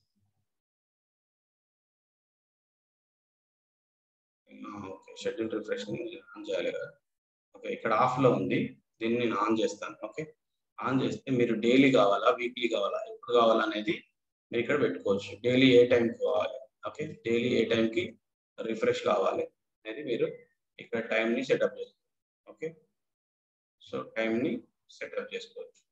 ఓకే షెడ్యూల్ రిఫ్రెష్ ఆన్ చేయాలి కదా ఓకే ఇక్కడ ఆఫ్ లో ఉంది దీన్ని నేను ఆన్ చేస్తాను ఓకే ఆన్ చేస్తే మీరు డైలీ కావాలా వీక్లీ కావాలా ఎప్పుడు కావాలా అనేది మీరు ఇక్కడ పెట్టుకోవచ్చు డైలీ ఏ టైంకి కావాలి ఓకే డైలీ ఏ టైంకి రిఫ్రెష్ కావాలి అనేది మీరు ఇక్కడ టైంని సెటప్ చేసుకోవచ్చు ఓకే సో టైంని సెటప్ చేసుకోవచ్చు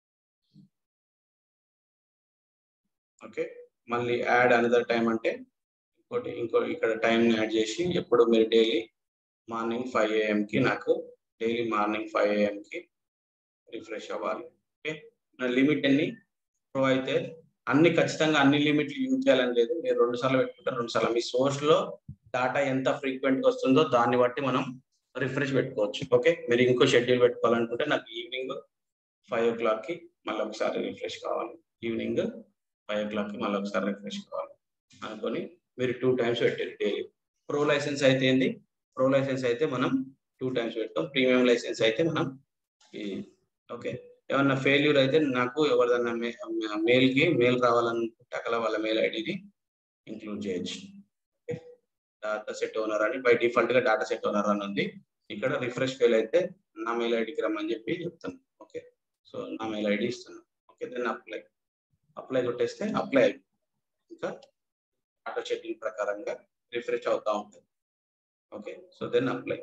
ఓకే మళ్ళీ యాడ్ అనదర్ టైం అంటే ఇంకోటి ఇంకో ఇక్కడ టైం యాడ్ చేసి ఎప్పుడు మీరు డైలీ మార్నింగ్ ఫైవ్ ఏఎంకి నాకు డైలీ మార్నింగ్ ఫైవ్ ఏఎంకి రిఫ్రెష్ అవ్వాలి ఓకే నా లిమిట్ ఎన్ని ప్రో అయితే అన్ని ఖచ్చితంగా అన్ని లిమిట్లు యూజ్ చేయాలని లేదు మీరు రెండు సార్లు పెట్టుకుంటారు రెండు సార్లు మీ సోర్స్ లో డాటా ఎంత ఫ్రీక్వెంట్ గా వస్తుందో దాన్ని బట్టి మనం రిఫ్రెష్ పెట్టుకోవచ్చు ఓకే మీరు ఇంకో షెడ్యూల్ పెట్టుకోవాలనుకుంటే నాకు ఈవినింగ్ ఫైవ్ ఓ క్లాక్ కి మళ్ళీ ఒకసారి రిఫ్రెష్ కావాలి ఈవినింగ్ ఫైవ్ ఓ క్లాక్ కి మళ్ళీ ఒకసారి రిఫ్రెష్ కావాలి అనుకొని మీరు టూ టైమ్స్ పెట్టారు డైలీ ప్రో లైసెన్స్ అయితే ఏంది ప్రో లైసెన్స్ అయితే మనం టూ టైమ్స్ పెడతాం ప్రీమియం లైసెన్స్ అయితే మనం ఓకే ఏమన్నా ఫెయిల్యూర్ అయితే నాకు ఎవరిదన్నా మెయిల్ కి మెయిల్ రావాలనుకుంటే అక్కడ వాళ్ళ మెయిల్ ఐడిని ఇంక్లూడ్ చేయొచ్చు డాటా సెట్ ఓనర్ అని బై డిఫాల్ట్ గా డాటా సెట్ ఓనర్ అని ఉంది ఇక్కడ రిఫ్రెష్ ఫెయిల్ అయితే నా మెయిల్ ఐడికి రమ్మని చెప్పి చెప్తాను ఓకే సో నా మెయిల్ ఐడి ఇస్తాను ఓకే దెన్ అప్లై అప్లై కొట్టేస్తే అప్లై ఇంకా ఆటో షెడ్యూల్ ప్రకారంగా రిఫ్రెష్ అవుతా ఉంటుంది okay so then apply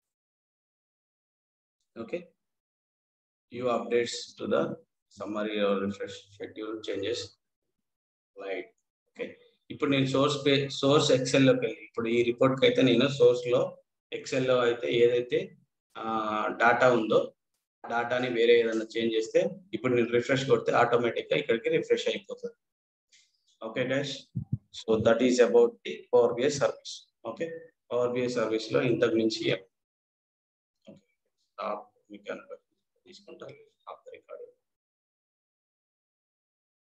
okay you updates to the summary refresh schedule changes light okay ఇప్పుడు నేను సోర్స్ పే సోర్స్ ఎక్సెల్లోకి వెళ్ళి ఇప్పుడు ఈ రిపోర్ట్కి అయితే నేను సోర్స్లో ఎక్సెల్లో అయితే ఏదైతే డాటా ఉందో డాటాని వేరే ఏదైనా చేంజ్ చేస్తే ఇప్పుడు నేను రిఫ్రెష్ కొడితే ఆటోమేటిక్గా ఇక్కడికి రిఫ్రెష్ అయిపోతుంది okay guys so that is about the power BI service okay power BI service లో ఇంతకు మించి మీకు తీసుకుంటాను ఆఫ్ రికార్డింగ్